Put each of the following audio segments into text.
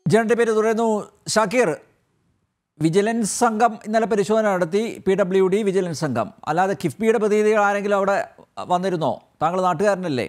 ജനന്റെ പേര് തുടരുന്നു ഷാക്കീർ വിജിലൻസ് സംഘം ഇന്നലെ പരിശോധന നടത്തി പി ഡബ്ല്യു ഡി വിജിലൻസ് സംഘം അല്ലാതെ കിഫ്ബിയുടെ പ്രതിനിധികൾ ആരെങ്കിലും അവിടെ വന്നിരുന്നോ താങ്കൾ നാട്ടുകാരനല്ലേ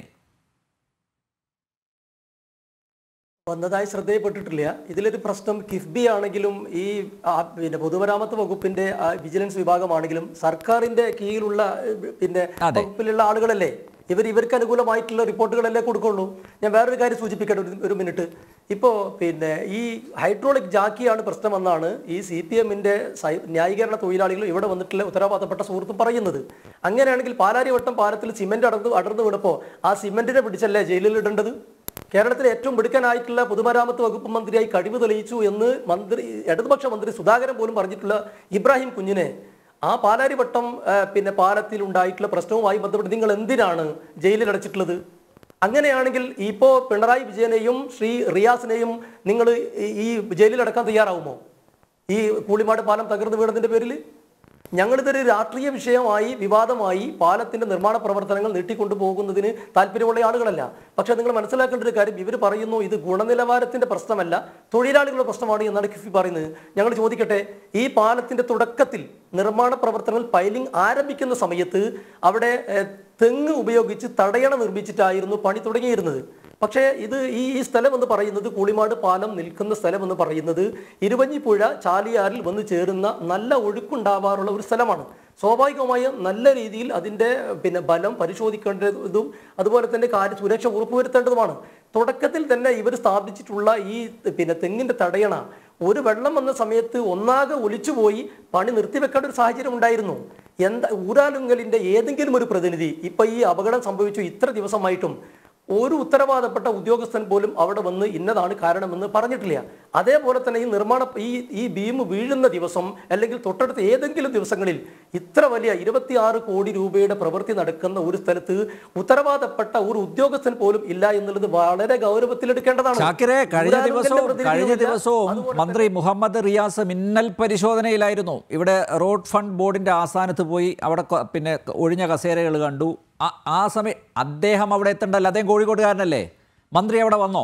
വന്നതായി ശ്രദ്ധയിൽപ്പെട്ടിട്ടില്ല ഇതിലൊരു പ്രശ്നം കിഫ്ബി ആണെങ്കിലും ഈ ആ, പിന്നെ പൊതുമരാമത്ത് വകുപ്പിന്റെ ആ, വിജിലൻസ് വിഭാഗമാണെങ്കിലും സർക്കാരിന്റെ കീഴിലുള്ള ഏഹ്, പിന്നെ അതെ. വകുപ്പിലുള്ള ആളുകളല്ലേ ഇവർ ഇവർക്ക് അനുകൂലമായിട്ടുള്ള റിപ്പോർട്ടുകളല്ലേ കൊടുക്കുള്ളൂ ഞാൻ വേറൊരു കാര്യം സൂചിപ്പിക്കട്ടെ ഒരു ഒരു മിനിറ്റ് ഇപ്പോൾ പിന്നെ ഈ ഹൈഡ്രോളിക് ജാക്കിയാണ് പ്രശ്നമെന്നാണ് ഈ സി പി എമ്മിന്റെ ന്യായീകരണ തൊഴിലാളികൾ ഇവിടെ വന്നിട്ടുള്ള ഉത്തരവാദപ്പെട്ട സുഹൃത്തും പറയുന്നത് അങ്ങനെയാണെങ്കിൽ പാലാരിവട്ടം പാലത്തിൽ സിമെന്റ് അടർന്ന് അടർന്നു വീണപ്പോൾ ആ സിമെന്റിനെ പിടിച്ചല്ലേ ജയിലിൽ ഇടേണ്ടത് കേരളത്തിലെ ഏറ്റവും മിടുക്കനായിട്ടുള്ള പൊതുമരാമത്ത് വകുപ്പ് മന്ത്രിയായി കഴിവ് തെളിയിച്ചു എന്ന് മന്ത്രി ഇടതുപക്ഷ മന്ത്രി സുധാകരൻ പോലും പറഞ്ഞിട്ടുള്ള ഇബ്രാഹിം കുഞ്ഞിനെ ആ പാലാരിവട്ടം ആ, പിന്നെ പാലത്തിൽ ഉണ്ടായിട്ടുള്ള പ്രശ്നവുമായി ബന്ധപ്പെട്ട് നിങ്ങൾ എന്തിനാണ് ജയിലിൽ അടച്ചിട്ടുള്ളത് അങ്ങനെയാണെങ്കിൽ ഇപ്പോ പിണറായി വിജയനെയും ശ്രീ റിയാസിനെയും നിങ്ങൾ ഈ ജയിലിൽ അടക്കാൻ തയ്യാറാവുമോ ഈ കൂളിമാട് പാലം തകർന്നു വീണതിന്റെ പേരിൽ ഞങ്ങളിതൊരു രാഷ്ട്രീയ വിഷയമായി വിവാദമായി പാലത്തിന്റെ നിർമ്മാണ പ്രവർത്തനങ്ങൾ നീട്ടിക്കൊണ്ടു പോകുന്നതിന് താല്പര്യമുള്ള ആളുകളല്ല പക്ഷെ നിങ്ങൾ മനസ്സിലാക്കേണ്ട ഒരു കാര്യം ഇവർ പറയുന്നു ഇത് ഗുണനിലവാരത്തിന്റെ പ്രശ്നമല്ല തൊഴിലാളികളുടെ പ്രശ്നമാണ് എന്നാണ് കിഫി പറയുന്നത് ഞങ്ങൾ ചോദിക്കട്ടെ ഈ പാലത്തിന്റെ തുടക്കത്തിൽ നിർമ്മാണ പ്രവർത്തനങ്ങൾ പൈലിംഗ് ആരംഭിക്കുന്ന സമയത്ത് അവിടെ ഏഹ്, തെങ്ങ് ഉപയോഗിച്ച് തടയണ നിർമ്മിച്ചിട്ടായിരുന്നു പണി തുടങ്ങിയിരുന്നത് പക്ഷേ ഇത് ഈ ഈ സ്ഥലം എന്ന് പറയുന്നത് കൂളിമാട് പാലം നിൽക്കുന്ന സ്ഥലം എന്ന് പറയുന്നത് ഇരുവഞ്ഞിപ്പുഴ ചാലിയാറിൽ വന്ന് ചേരുന്ന നല്ല ഒഴുക്കുണ്ടാവാറുള്ള ഒരു സ്ഥലമാണ് സ്വാഭാവികമായും നല്ല രീതിയിൽ അതിൻ്റെ പിന്നെ ബലം പരിശോധിക്കേണ്ടതും അതുപോലെ തന്നെ കാര്യ സുരക്ഷ ഉറപ്പുവരുത്തേണ്ടതുമാണ് തുടക്കത്തിൽ തന്നെ ഇവർ സ്ഥാപിച്ചിട്ടുള്ള ഈ പിന്നെ തെങ്ങിന്റെ തടയണ ഒരു വെള്ളം വന്ന സമയത്ത് ഒന്നാകെ ഒലിച്ചുപോയി പണി നിർത്തിവെക്കേണ്ട ഒരു സാഹചര്യം ഉണ്ടായിരുന്നു എന്താ ഊരാലുങ്കലിന്റെ ഏതെങ്കിലും ഒരു പ്രതിനിധി ഇപ്പൊ ഈ അപകടം സംഭവിച്ചു ഇത്ര ദിവസമായിട്ടും ഒരു ഉത്തരവാദപ്പെട്ട ഉദ്യോഗസ്ഥൻ പോലും അവിടെ വന്ന് ഇന്നതാണ് കാരണമെന്ന് പറഞ്ഞിട്ടില്ല അതേപോലെ തന്നെ ഈ നിർമ്മാണ ഈ ഈ ബീം വീഴുന്ന ദിവസം അല്ലെങ്കിൽ തൊട്ടടുത്ത ഏതെങ്കിലും ദിവസങ്ങളിൽ ഇത്ര വലിയ ഇരുപത്തിയാറ് കോടി രൂപയുടെ പ്രവൃത്തി നടക്കുന്ന ഒരു സ്ഥലത്ത് ഉത്തരവാദപ്പെട്ട ഒരു ഉദ്യോഗസ്ഥൻ പോലും ഇല്ല എന്നുള്ളത് വളരെ ഗൗരവത്തിലെടുക്കേണ്ടതാണ് ഷാക്കിറെ കഴിഞ്ഞ ഊരാലുങ്കലിന്റെ ദിവസവും കഴിഞ്ഞ പ്രതിനിധിയുമില്ല. ദിവസവും അതുപോലെ മന്ത്രി മുഹമ്മദ് റിയാസ് മിന്നൽ പരിശോധനയിലായിരുന്നു ഇവിടെ റോഡ് ഫണ്ട് ബോർഡിന്റെ ആസ്ഥാനത്ത് പോയി അവിടെ കൊ- പിന്നെ ഒഴിഞ്ഞ കസേരകൾ കണ്ടു ആ- ആ സമയം അദ്ദേഹം അവിടെ എത്തണ്ടല്ലോ അദ്ദേഹം കോഴിക്കോട്ടുകാരനല്ലേ മന്ത്രി അവിടെ വന്നോ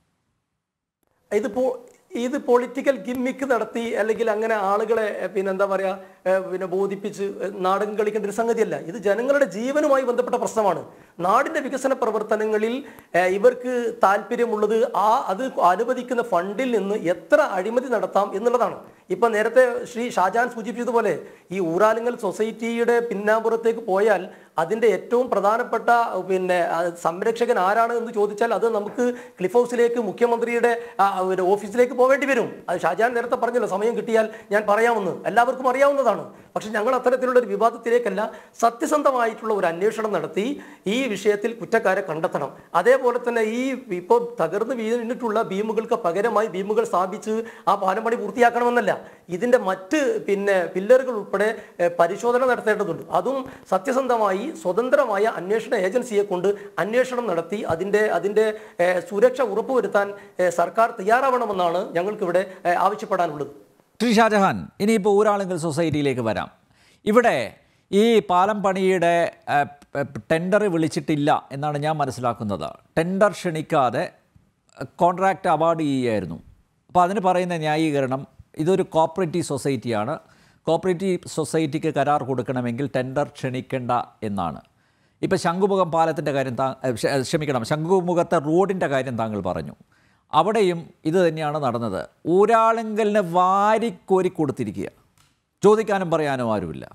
ഇത് പോ ഇത് പൊളിറ്റിക്കൽ ഗിമ്മിക്ക് നടത്തി അല്ലെങ്കിൽ അങ്ങനെ ആളുകളെ എ, പിന്നെ എന്താ പറയാ എ, പിന്നെ ബോധിപ്പിച്ച് എ, നാടകം കളിക്കേണ്ട ഒരു സംഗതിയല്ല ഇത് ജനങ്ങളുടെ ജീവനുമായി ബന്ധപ്പെട്ട പ്രശ്നമാണ് നാടിന്റെ വികസന പ്രവർത്തനങ്ങളിൽ എ, ഇവർക്ക് താല്പര്യമുള്ളത് ആ അത് അനുവദിക്കുന്ന ഫണ്ടിൽ നിന്ന് എത്ര അഴിമതി നടത്താം എന്നുള്ളതാണ് ഇപ്പൊ നേരത്തെ ശ്രീ ഷാജാൻ സൂചിപ്പിച്ചതുപോലെ ഈ ഊരാലുങ്കൽ സൊസൈറ്റിയുടെ പിന്നാമ്പുറത്തേക്ക് പോയാൽ അതിന്റെ ഏറ്റവും പ്രധാനപ്പെട്ട പിന്നെ ആ, സംരക്ഷകൻ ആരാണ് എന്ന് ചോദിച്ചാൽ അത് നമുക്ക് ക്ലിഫ് ഹൗസിലേക്ക് മുഖ്യമന്ത്രിയുടെ ആ, ഒരു ഓഫീസിലേക്ക് പോവേണ്ടി വരും അത് ഷാജാൻ നേരത്തെ പറഞ്ഞല്ലോ സമയം കിട്ടിയാൽ ഞാൻ പറയാമെന്ന് എല്ലാവർക്കും അറിയാവുന്നതാണ് പക്ഷെ ഞങ്ങൾ അത്തരത്തിലുള്ള ഒരു വിവാദത്തിലേക്കല്ല സത്യസന്ധമായിട്ടുള്ള ഒരു അന്വേഷണം നടത്തി ഈ വിഷയത്തിൽ കുറ്റക്കാരെ കണ്ടെത്തണം അതേപോലെ തന്നെ ഈ ഇപ്പോൾ തകർന്ന് വീണിട്ടുള്ള ഭീമുകൾക്ക് പകരമായി ഭീമുകൾ സ്ഥാപിച്ച് ആ പാലം പണി പൂർത്തിയാക്കണമെന്നല്ല ഇതിന്റെ മറ്റ് പിന്നെ പില്ലറുകൾ ഉൾപ്പെടെ എഹ്, പരിശോധന നടത്തേണ്ടതുണ്ട് അതും സത്യസന്ധമായി സ്വതന്ത്രമായ അന്വേഷണ ഏജൻസിയെ കൊണ്ട് അന്വേഷണം നടത്തി അതിന്റെ അതിന്റെ എഹ്, സുരക്ഷ ഉറപ്പുവരുത്താൻ എഹ്, സർക്കാർ തയ്യാറാവണമെന്നാണ് ഞങ്ങൾക്കിവിടെ എഹ്, ആവശ്യപ്പെടാനുള്ളത് ശ്രീ ഷാജഹാൻ ഇനിയിപ്പോൾ ഊരാളുങ്കൽ സൊസൈറ്റിയിലേക്ക് വരാം ഇവിടെ ഈ പാലം പണിയുടെ ടെൻഡർ വിളിച്ചിട്ടില്ല എന്നാണ് ഞാൻ മനസ്സിലാക്കുന്നത് ടെൻഡർ ക്ഷണിക്കാതെ കോൺട്രാക്റ്റ് അവാർഡ് ചെയ്യുകയായിരുന്നു അപ്പോൾ അതിന് പറയുന്ന ന്യായീകരണം ഇതൊരു കോപ്പറേറ്റീവ് സൊസൈറ്റിയാണ് കോപ്പറേറ്റീവ് സൊസൈറ്റിക്ക് കരാർ കൊടുക്കണമെങ്കിൽ ടെൻഡർ ക്ഷണിക്കേണ്ട എന്നാണ് ഇപ്പം ശംഖുമുഖം പാലത്തിൻ്റെ കാര്യം താ ഏ, ക്ഷ- ക്ഷമിക്കണം ശംഖുമുഖത്തെ റോഡിൻ്റെ കാര്യം താങ്കൾ പറഞ്ഞു അവിടെയും ഇത് തന്നെയാണ് നടന്നത് ഊരാളുങ്കലിന് വാരിക്കോരി കൊടുത്തിരിക്കുക ചോദിക്കാനും പറയാനും ആരുമില്ല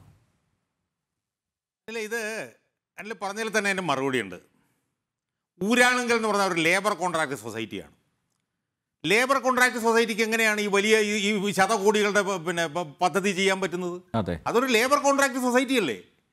അല്ല ഇത് അതിൽ പറഞ്ഞതിൽ തന്നെ എൻ്റെ മറുപടിയുണ്ട് ഊരാളുങ്കൽ എന്ന് പറഞ്ഞ ഒരു ലേബർ കോൺട്രാക്ട് സൊസൈറ്റിയാണ് ലേബർ കോൺട്രാക്ട് സൊസൈറ്റിക്ക് എങ്ങനെയാണ് ഈ വലിയ ഈ ഈ ശതകോടികളുടെ പ- പിന്നെ പ- പദ്ധതി ചെയ്യാൻ പറ്റുന്നത് അതെ അതൊരു ലേബർ കോൺട്രാക്ട് സൊസൈറ്റി അല്ലേ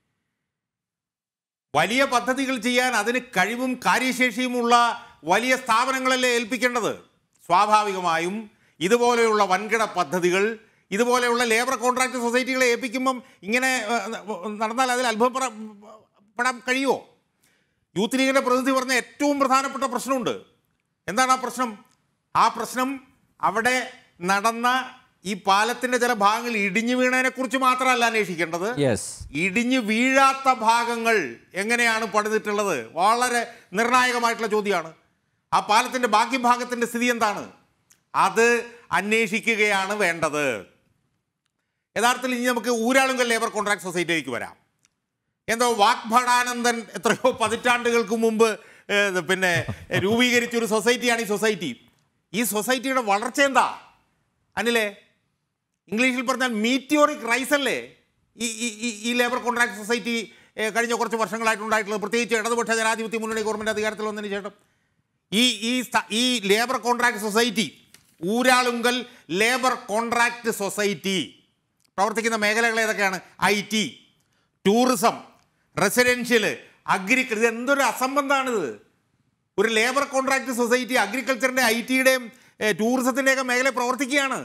വലിയ പദ്ധതികൾ ചെയ്യാൻ അതിന് കഴിവും കാര്യശേഷിയുമുള്ള വലിയ സ്ഥാപനങ്ങളല്ലേ ഏൽപ്പിക്കേണ്ടത് സ്വാഭാവികമായും ഇതുപോലെയുള്ള വൻകിട പദ്ധതികൾ ഇതുപോലെയുള്ള ലേബർ കോൺട്രാക്ട് സൊസൈറ്റികളെ ഏൽപ്പിക്കുമ്പം ഇങ്ങനെ ഏഹ്, നടന്നാൽ അതിൽ അത്ഭുതപ്പെടാൻ കഴിയുമോ യൂത്ത് ലീഗിൻ്റെ പ്രതിനിധി പറഞ്ഞ ഏറ്റവും പ്രധാനപ്പെട്ട പ്രശ്നമുണ്ട് എന്താണ് ആ പ്രശ്നം ആ പ്രശ്നം അവിടെ നടന്ന ഈ പാലത്തിൻ്റെ ചില ഭാഗങ്ങൾ ഇടിഞ്ഞു വീണതിനെ കുറിച്ച് മാത്രമല്ല അന്വേഷിക്കേണ്ടത് യെസ് ഇടിഞ്ഞു വീഴാത്ത ഭാഗങ്ങൾ എങ്ങനെയാണ് പണിതിട്ടുള്ളത് വളരെ നിർണായകമായിട്ടുള്ള ചോദ്യമാണ് ആ പാലത്തിൻ്റെ ബാക്കി ഭാഗത്തിൻ്റെ സ്ഥിതി എന്താണ് അത് അന്വേഷിക്കുകയാണ് വേണ്ടത് യഥാർത്ഥത്തിൽ ഇനി നമുക്ക് ഊരാളുങ്കൽ ലേബർ കോൺട്രാക്ട് സൊസൈറ്റിയിലേക്ക് വരാം എന്തോ വാഗ്ഭടാനന്ദൻ എത്രയോ പതിറ്റാണ്ടുകൾക്ക് മുമ്പ് ഏഹ്, പിന്നെ രൂപീകരിച്ചൊരു സൊസൈറ്റിയാണ് ഈ സൊസൈറ്റി ഈ സൊസൈറ്റിയുടെ വളർച്ച എന്താ അനിലേ ഇംഗ്ലീഷിൽ പറഞ്ഞാൽ മീറ്റിയോറിക് റൈസ് അല്ലേ ഈ ഈ ഈ- ഈ ലേബർ കോൺട്രാക്ട് സൊസൈറ്റി ഏഹ്, കഴിഞ്ഞ കുറച്ച് വർഷങ്ങളായിട്ടുണ്ടായിട്ടുള്ളത് പ്രത്യേകിച്ച് ഇടതുപക്ഷ ജനാധിപത്യ മുന്നണി ഗവൺമെൻറ് അധികാരത്തിൽ വന്നതിന് ശേഷം ഈ ഈ സ്ഥ- ഈ labour contract society Uralungal labour contract society പ്രവർത്തിക്കുന്ന മേഖലകൾ ഏതൊക്കെയാണ് I T tourism residential agriculture ഇത് എന്തൊരു അസംബന്ധമാണിത് ഒരു ലേബർ കോൺട്രാക്ട് സൊസൈറ്റി അഗ്രികൾച്ചറിൻ്റെ ഐ ടിയുടെയും ടൂറിസത്തിൻ്റെയൊക്കെ മേഖല പ്രവർത്തിക്കുകയാണ്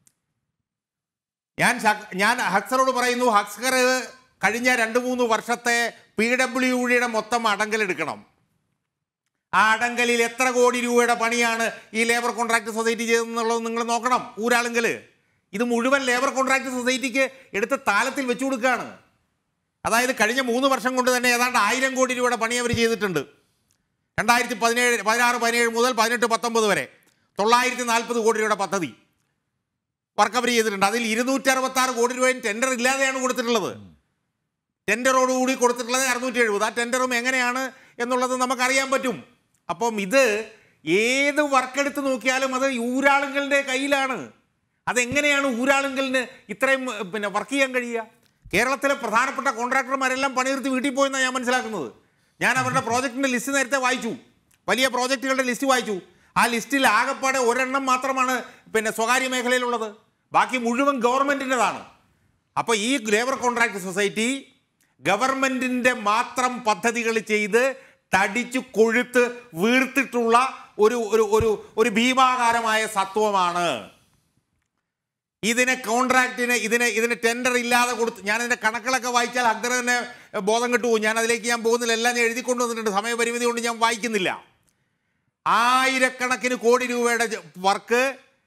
ഞാൻ ശക്- ഞാൻ ഹക്സറോട് പറയുന്നു ഹക്സർ കഴിഞ്ഞ രണ്ട് മൂന്ന് വർഷത്തെ പി ഡബ്ല്യു ഡിയുടെ മൊത്തം അടങ്കലെടുക്കണം ആ അടങ്കലിൽ എത്ര കോടി രൂപയുടെ പണിയാണ് ഈ ലേബർ കോൺട്രാക്ട് സൊസൈറ്റി ചെയ്തതെന്നുള്ളത് നിങ്ങൾ നോക്കണം ഊരാളുങ്കൽ ഇത് മുഴുവൻ ലേബർ കോൺട്രാക്ട് സൊസൈറ്റിക്ക് എടുത്ത് താലത്തിൽ വെച്ചു കൊടുക്കുകയാണ് അതായത് കഴിഞ്ഞ മൂന്ന് വർഷം കൊണ്ട് തന്നെ ഏതാണ്ട് ആയിരം കോടി രൂപയുടെ പണി അവർ ചെയ്തിട്ടുണ്ട് രണ്ടായിരത്തി പതിനേഴ് പതിനാറ് പതിനേഴ് മുതൽ പതിനെട്ട് പത്തൊമ്പത് വരെ തൊള്ളായിരത്തി നാൽപ്പത് കോടി രൂപയുടെ പദ്ധതി വർക്ക് അവർ ചെയ്തിട്ടുണ്ട് അതിൽ ഇരുന്നൂറ്റി അറുപത്തി ആറ് കോടി രൂപയും ടെൻഡർ ഇല്ലാതെയാണ് കൊടുത്തിട്ടുള്ളത് ടെൻഡറോടുകൂടി കൊടുത്തിട്ടുള്ളത് അറുന്നൂറ്റി എഴുപത് ആ ടെൻഡറും എങ്ങനെയാണ് എന്നുള്ളത് നമുക്കറിയാൻ പറ്റും അപ്പം ഇത് ഏത് വർക്കെടുത്ത് നോക്കിയാലും അത് ഊരാളുകളുടെ കയ്യിലാണ് അതെങ്ങനെയാണ് ഊരാളുങ്കലിന് ഇത്രയും ഏഹ്, പിന്നെ വർക്ക് ചെയ്യാൻ കഴിയുക കേരളത്തിലെ പ്രധാനപ്പെട്ട കോൺട്രാക്ടർമാരെല്ലാം പണിയെടുത്ത് വീട്ടിൽ പോയെന്നാണ് ഞാൻ മനസ്സിലാക്കുന്നത് ഞാൻ അവരുടെ പ്രോജക്റ്റിൻ്റെ ലിസ്റ്റ് നേരത്തെ വായിച്ചു വലിയ പ്രോജക്റ്റുകളുടെ ലിസ്റ്റ് വായിച്ചു ആ ലിസ്റ്റിൽ ആകെപ്പാടെ ഒരെണ്ണം മാത്രമാണ് പിന്നെ സ്വകാര്യ മേഖലയിലുള്ളത് ബാക്കി മുഴുവൻ ഗവൺമെൻറ്റിൻ്റെതാണ് അപ്പോൾ ഈ ലേബർ കോൺട്രാക്ട് സൊസൈറ്റി ഗവൺമെൻറ്റിൻ്റെ മാത്രം പദ്ധതികൾ ചെയ്ത് തടിച്ചു കൊഴുത്ത് വീർത്തിട്ടുള്ള ഒരു ഒരു ഒരു ഒരു ഭീമാകാരമായ സത്വമാണ് ഇതിനെ കോൺട്രാക്റ്റിന് ഇതിന് ഇതിന് ടെൻഡർ ഇല്ലാതെ കൊടുത്ത് ഞാൻ ഇതിൻ്റെ കണക്കുകളൊക്കെ വായിച്ചാൽ അഗ്ര തന്നെ ബോധം കിട്ടുപോകും ഞാൻ അതിലേക്ക് ഞാൻ പോകുന്നില്ല എല്ലാം ഞാൻ എഴുതി കൊണ്ടുവന്നിട്ടുണ്ട് സമയപരിമിതി കൊണ്ട് ഞാൻ വായിക്കുന്നില്ല ആയിരക്കണക്കിന് കോടി രൂപയുടെ ജ- വർക്ക്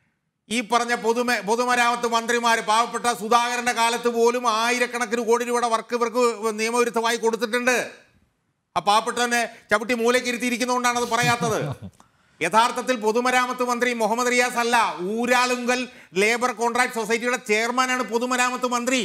ഈ പറഞ്ഞ പൊതുമ പൊതുമരാമത്ത് മന്ത്രിമാർ പാവപ്പെട്ട സുധാകരന്റെ കാലത്ത് പോലും ആയിരക്കണക്കിന് കോടി രൂപയുടെ വർക്ക് ഇവർക്ക് നിയമവിരുദ്ധമായി കൊടുത്തിട്ടുണ്ട് ആ പാവപ്പെട്ടവനെ ചവിട്ടി മൂലക്കിരുത്തിയിരിക്കുന്നതുകൊണ്ടാണ് അത് പറയാത്തത് യഥാർത്ഥത്തിൽ പൊതുമരാമത്ത് മന്ത്രി മുഹമ്മദ് റിയാസ് അല്ല ഊരാളുങ്കൽ ലേബർ കോൺട്രാക്ട് സൊസൈറ്റിയുടെ ചെയർമാനാണ് പൊതുമരാമത്ത് മന്ത്രി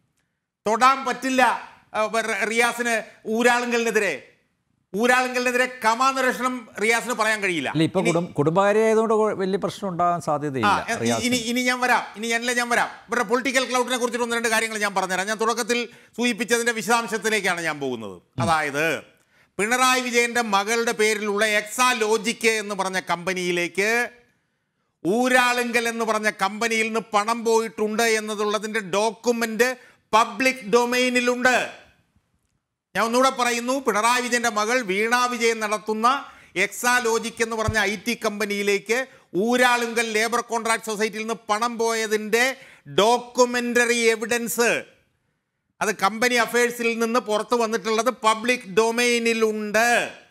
തൊടാൻ പറ്റില്ല ആ, റി- റിയാസിന് ഊരാളുങ്കലിനെതിരെ ഊരാളുങ്കലിനെതിരെ കമാനുരക്ഷണം റിയാസിന് പറയാൻ കഴിയില്ല അല്ല ഇപ്പൊ കുടും കുടുംബകാരി ആയതുകൊണ്ട് കൊ- വലിയ പ്രശ്നം ഉണ്ടാകാൻ ആ, സാധ്യതയില്ല ഇ- റിയാസിന്. ഇനി ഇനി ഞാൻ വരാം ഇനി ഞാനല്ല ഞാൻ വരാം ഇവരുടെ പൊളിറ്റിക്കൽ ക്ലൗഡിനെ കുറിച്ചിട്ട് ഒന്ന് രണ്ട് കാര്യങ്ങൾ ഞാൻ പറഞ്ഞുതരാം ഞാൻ തുടക്കത്തിൽ സൂചിപ്പിച്ചതിന്റെ വിശദാംശത്തിലേക്കാണ് ഞാൻ പോകുന്നത് അതായത് പിണറായി വിജയന്റെ മകളുടെ പേരിലുള്ള എക്സാ ലോജിക്ക് എന്ന് പറഞ്ഞ കമ്പനിയിലേക്ക് ഊരാളുങ്കൽ എന്ന് പറഞ്ഞ കമ്പനിയിൽ നിന്ന് പണം പോയിട്ടുണ്ട് എന്നതുള്ളതിന്റെ ഡോക്യുമെന്റ് പബ്ലിക് ഡൊമൈനിലുണ്ട് ഞാൻ ഒന്നുകൂടെ പറയുന്നു പിണറായി വിജയന്റെ മകൾ വീണ വിജയൻ നടത്തുന്ന എക്സാലോജിക് എന്ന് പറഞ്ഞ ഐ ടി കമ്പനിയിലേക്ക് ഊരാളുങ്കൽ ലേബർ കോൺട്രാക്ട് സൊസൈറ്റിയിൽ നിന്ന് പണം പോയതിൻ്റെ ഡോക്യുമെൻ്ററി എവിഡൻസ് അത് കമ്പനി അഫയേഴ്സിൽ നിന്ന് പുറത്തു വന്നിട്ടുള്ളത് പബ്ലിക് ഡൊമൈനിലുണ്ട്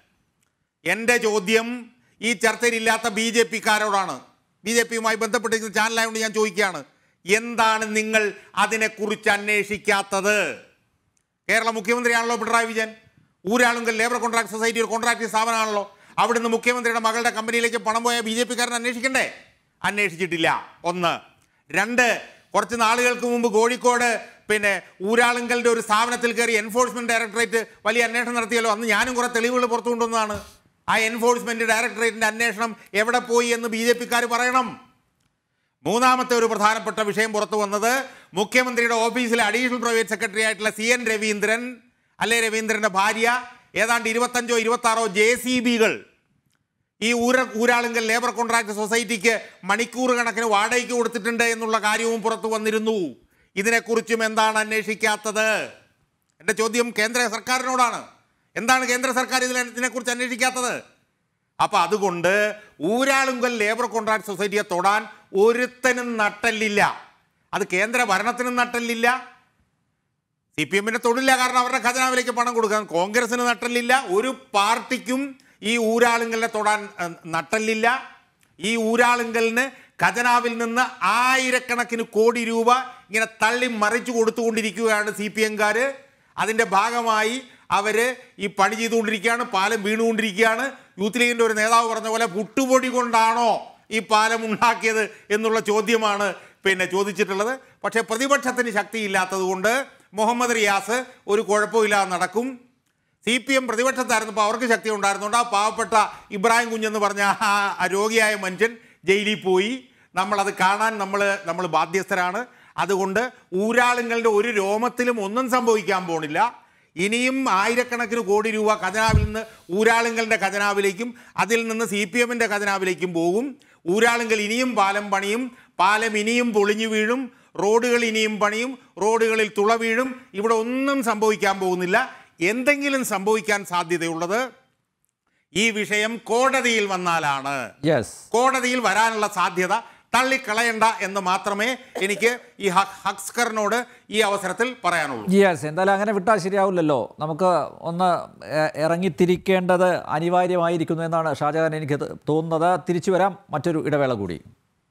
എൻ്റെ ചോദ്യം ഈ ചർച്ചയിലില്ലാത്ത ബി ജെ പിക്കാരോടാണ് ബി ജെ പിയുമായി ബന്ധപ്പെട്ടിരിക്കുന്ന ചാനലായതുകൊണ്ട് ഞാൻ ചോദിക്കുകയാണ് എന്താണ് നിങ്ങൾ അതിനെക്കുറിച്ച് അന്വേഷിക്കാത്തത് കേരള മുഖ്യമന്ത്രിയാണല്ലോ Pinarayi Vijayan Uralungal labour contract society ഒരു കോൺട്രാക്ട് സ്ഥാപനമാണല്ലോ അവിടുന്ന് മുഖ്യമന്ത്രിയുടെ മകളുടെ കമ്പനിയിലേക്ക് പണം പോയ ബി ജെ പിക്കാരൻ അന്വേഷിക്കണ്ടേ അന്വേഷിച്ചിട്ടില്ല ഒന്ന് രണ്ട് കുറച്ച് നാളുകൾക്ക് മുമ്പ് കോഴിക്കോട് പിന്നെ ഊരാളുങ്കലിൻ്റെ ഒരു സ്ഥാപനത്തിൽ കയറി എൻഫോഴ്സ്മെന്റ് ഡയറക്ടറേറ്റ് വലിയ അന്വേഷണം നടത്തിയല്ലോ അന്ന് ഞാനും കുറേ തെളിവുകൾ പുറത്തു കൊണ്ടുവന്നതാണ് ആ എൻഫോഴ്സ്മെന്റ് ഡയറക്ടറേറ്റിന്റെ അന്വേഷണം എവിടെ പോയി എന്ന് ബി ജെ പിക്കാർ പറയണം മൂന്നാമത്തെ ഒരു പ്രധാനപ്പെട്ട വിഷയം പുറത്തു വന്നത് മുഖ്യമന്ത്രിയുടെ ഓഫീസിലെ അഡീഷണൽ പ്രൈവറ്റ് സെക്രട്ടറി ആയിട്ടുള്ള സി എൻ രവീന്ദ്രൻ അല്ലേ രവീന്ദ്രന്റെ ഭാര്യ ഏതാണ്ട് ഇരുപത്തഞ്ചോ ഇരുപത്താറോ ജെ സി ബികൾ ഈ ഊര ഊരാളുങ്കൽ ലേബർ കോൺട്രാക്ട് സൊസൈറ്റിക്ക് മണിക്കൂർ കണക്കിന് വാടകയ്ക്ക് കൊടുത്തിട്ടുണ്ട് എന്നുള്ള കാര്യവും പുറത്തു വന്നിരുന്നു ഇതിനെക്കുറിച്ചും എന്താണ് അന്വേഷിക്കാത്തത് എൻ്റെ ചോദ്യം കേന്ദ്ര സർക്കാരിനോടാണ് എന്താണ് കേന്ദ്ര സർക്കാർ ഇതിനെ ഇതിനെക്കുറിച്ച് അന്വേഷിക്കാത്തത് അപ്പം അതുകൊണ്ട് ഊരാളുങ്കൽ ലേബർ കോൺട്രാക്ട് സൊസൈറ്റിയെ തൊടാൻ ഒരുത്തനും നട്ടല്ലില്ല അത് കേന്ദ്ര ഭരണത്തിനും നട്ടല്ലില്ല സി പി എമ്മിനെ തൊടില്ല കാരണം അവരുടെ ഖജനാവിലേക്ക് പണം കൊടുക്കാൻ കോൺഗ്രസിന് നട്ടല്ലില്ല ഒരു പാർട്ടിക്കും ഈ ഊരാളുങ്കലിനെ തൊടാൻ ഏഹ്, നട്ടല്ലില്ല ഈ ഊരാളുങ്കലിന് ഖജനാവിൽ നിന്ന് ആയിരക്കണക്കിന് കോടി രൂപ ഇങ്ങനെ തള്ളി മറിച്ചു കൊടുത്തുകൊണ്ടിരിക്കുകയാണ് സി പി എംകാർ അതിൻ്റെ ഭാഗമായി അവർ ഈ പണി ചെയ്തുകൊണ്ടിരിക്കുകയാണ് പാലം വീണുകൊണ്ടിരിക്കുകയാണ് യൂത്ത് ലീഗിൻ്റെ ഒരു നേതാവ് പറഞ്ഞ പോലെ പുട്ടുപൊടി കൊണ്ടാണോ ഈ പാലം ഉണ്ടാക്കിയത് എന്നുള്ള ചോദ്യമാണ് പിന്നെ ചോദിച്ചിട്ടുള്ളത് പക്ഷേ പ്രതിപക്ഷത്തിന് ശക്തിയില്ലാത്തത് കൊണ്ട് മുഹമ്മദ് റിയാസ് ഒരു കുഴപ്പമില്ലാതെ നടക്കും സി പി എം പ്രതിപക്ഷത്തായിരുന്നപ്പോൾ അവർക്ക് ശക്തി ഉണ്ടായിരുന്നുകൊണ്ട് ആ പാവപ്പെട്ട ഇബ്രാഹിം കുഞ്ഞെന്ന് പറഞ്ഞ ആ ആ രോഗിയായ മനുഷ്യൻ ജയിലിൽ പോയി നമ്മളത് കാണാൻ നമ്മൾ നമ്മൾ ബാധ്യസ്ഥരാണ് അതുകൊണ്ട് ഊരാളുങ്ങളുടെ ഒരു രോമത്തിലും ഒന്നും സംഭവിക്കാൻ പോണില്ല ഇനിയും ആയിരക്കണക്കിന് കോടി രൂപ ഖജനാവിൽ നിന്ന് ഊരാളുങ്ങളുടെ ഖജനാവിലേക്കും അതിൽ നിന്ന് സി പി എമ്മിൻ്റെ ഖജനാവിലേക്കും പോകും ഊരാളുങ്കൽ ഇനിയും പാലം പണിയും പാലം ഇനിയും പൊളിഞ്ഞു വീഴും റോഡുകൾ ഇനിയും പണിയും റോഡുകളിൽ തുള വീഴും ഇവിടെ ഒന്നും സംഭവിക്കാൻ പോകുന്നില്ല എന്തെങ്കിലും സംഭവിക്കാൻ സാധ്യതയുള്ളത് ഈ വിഷയം കോടതിയിൽ വന്നാലാണ് യെസ് കോടതിയിൽ വരാനുള്ള സാധ്യത തള്ളിക്കളയണ്ട എന്ന് മാത്രമേ എനിക്ക് ഈ ഹ- ഹക്സ്കറിനോട് ഈ അവസരത്തിൽ പറയാനുള്ളൂ യെസ് എന്തായാലും അങ്ങനെ വിട്ടാൽ ശരിയാവില്ലല്ലോ നമുക്ക് ഒന്ന് എ- ഇറങ്ങിത്തിരിക്കേണ്ടത് അനിവാര്യമായിരിക്കുന്നു എന്നാണ് ഷാജഹാൻ എനിക്ക് ത- തോന്നുന്നത് തിരിച്ചു വരാം മറ്റൊരു ഇടവേള കൂടി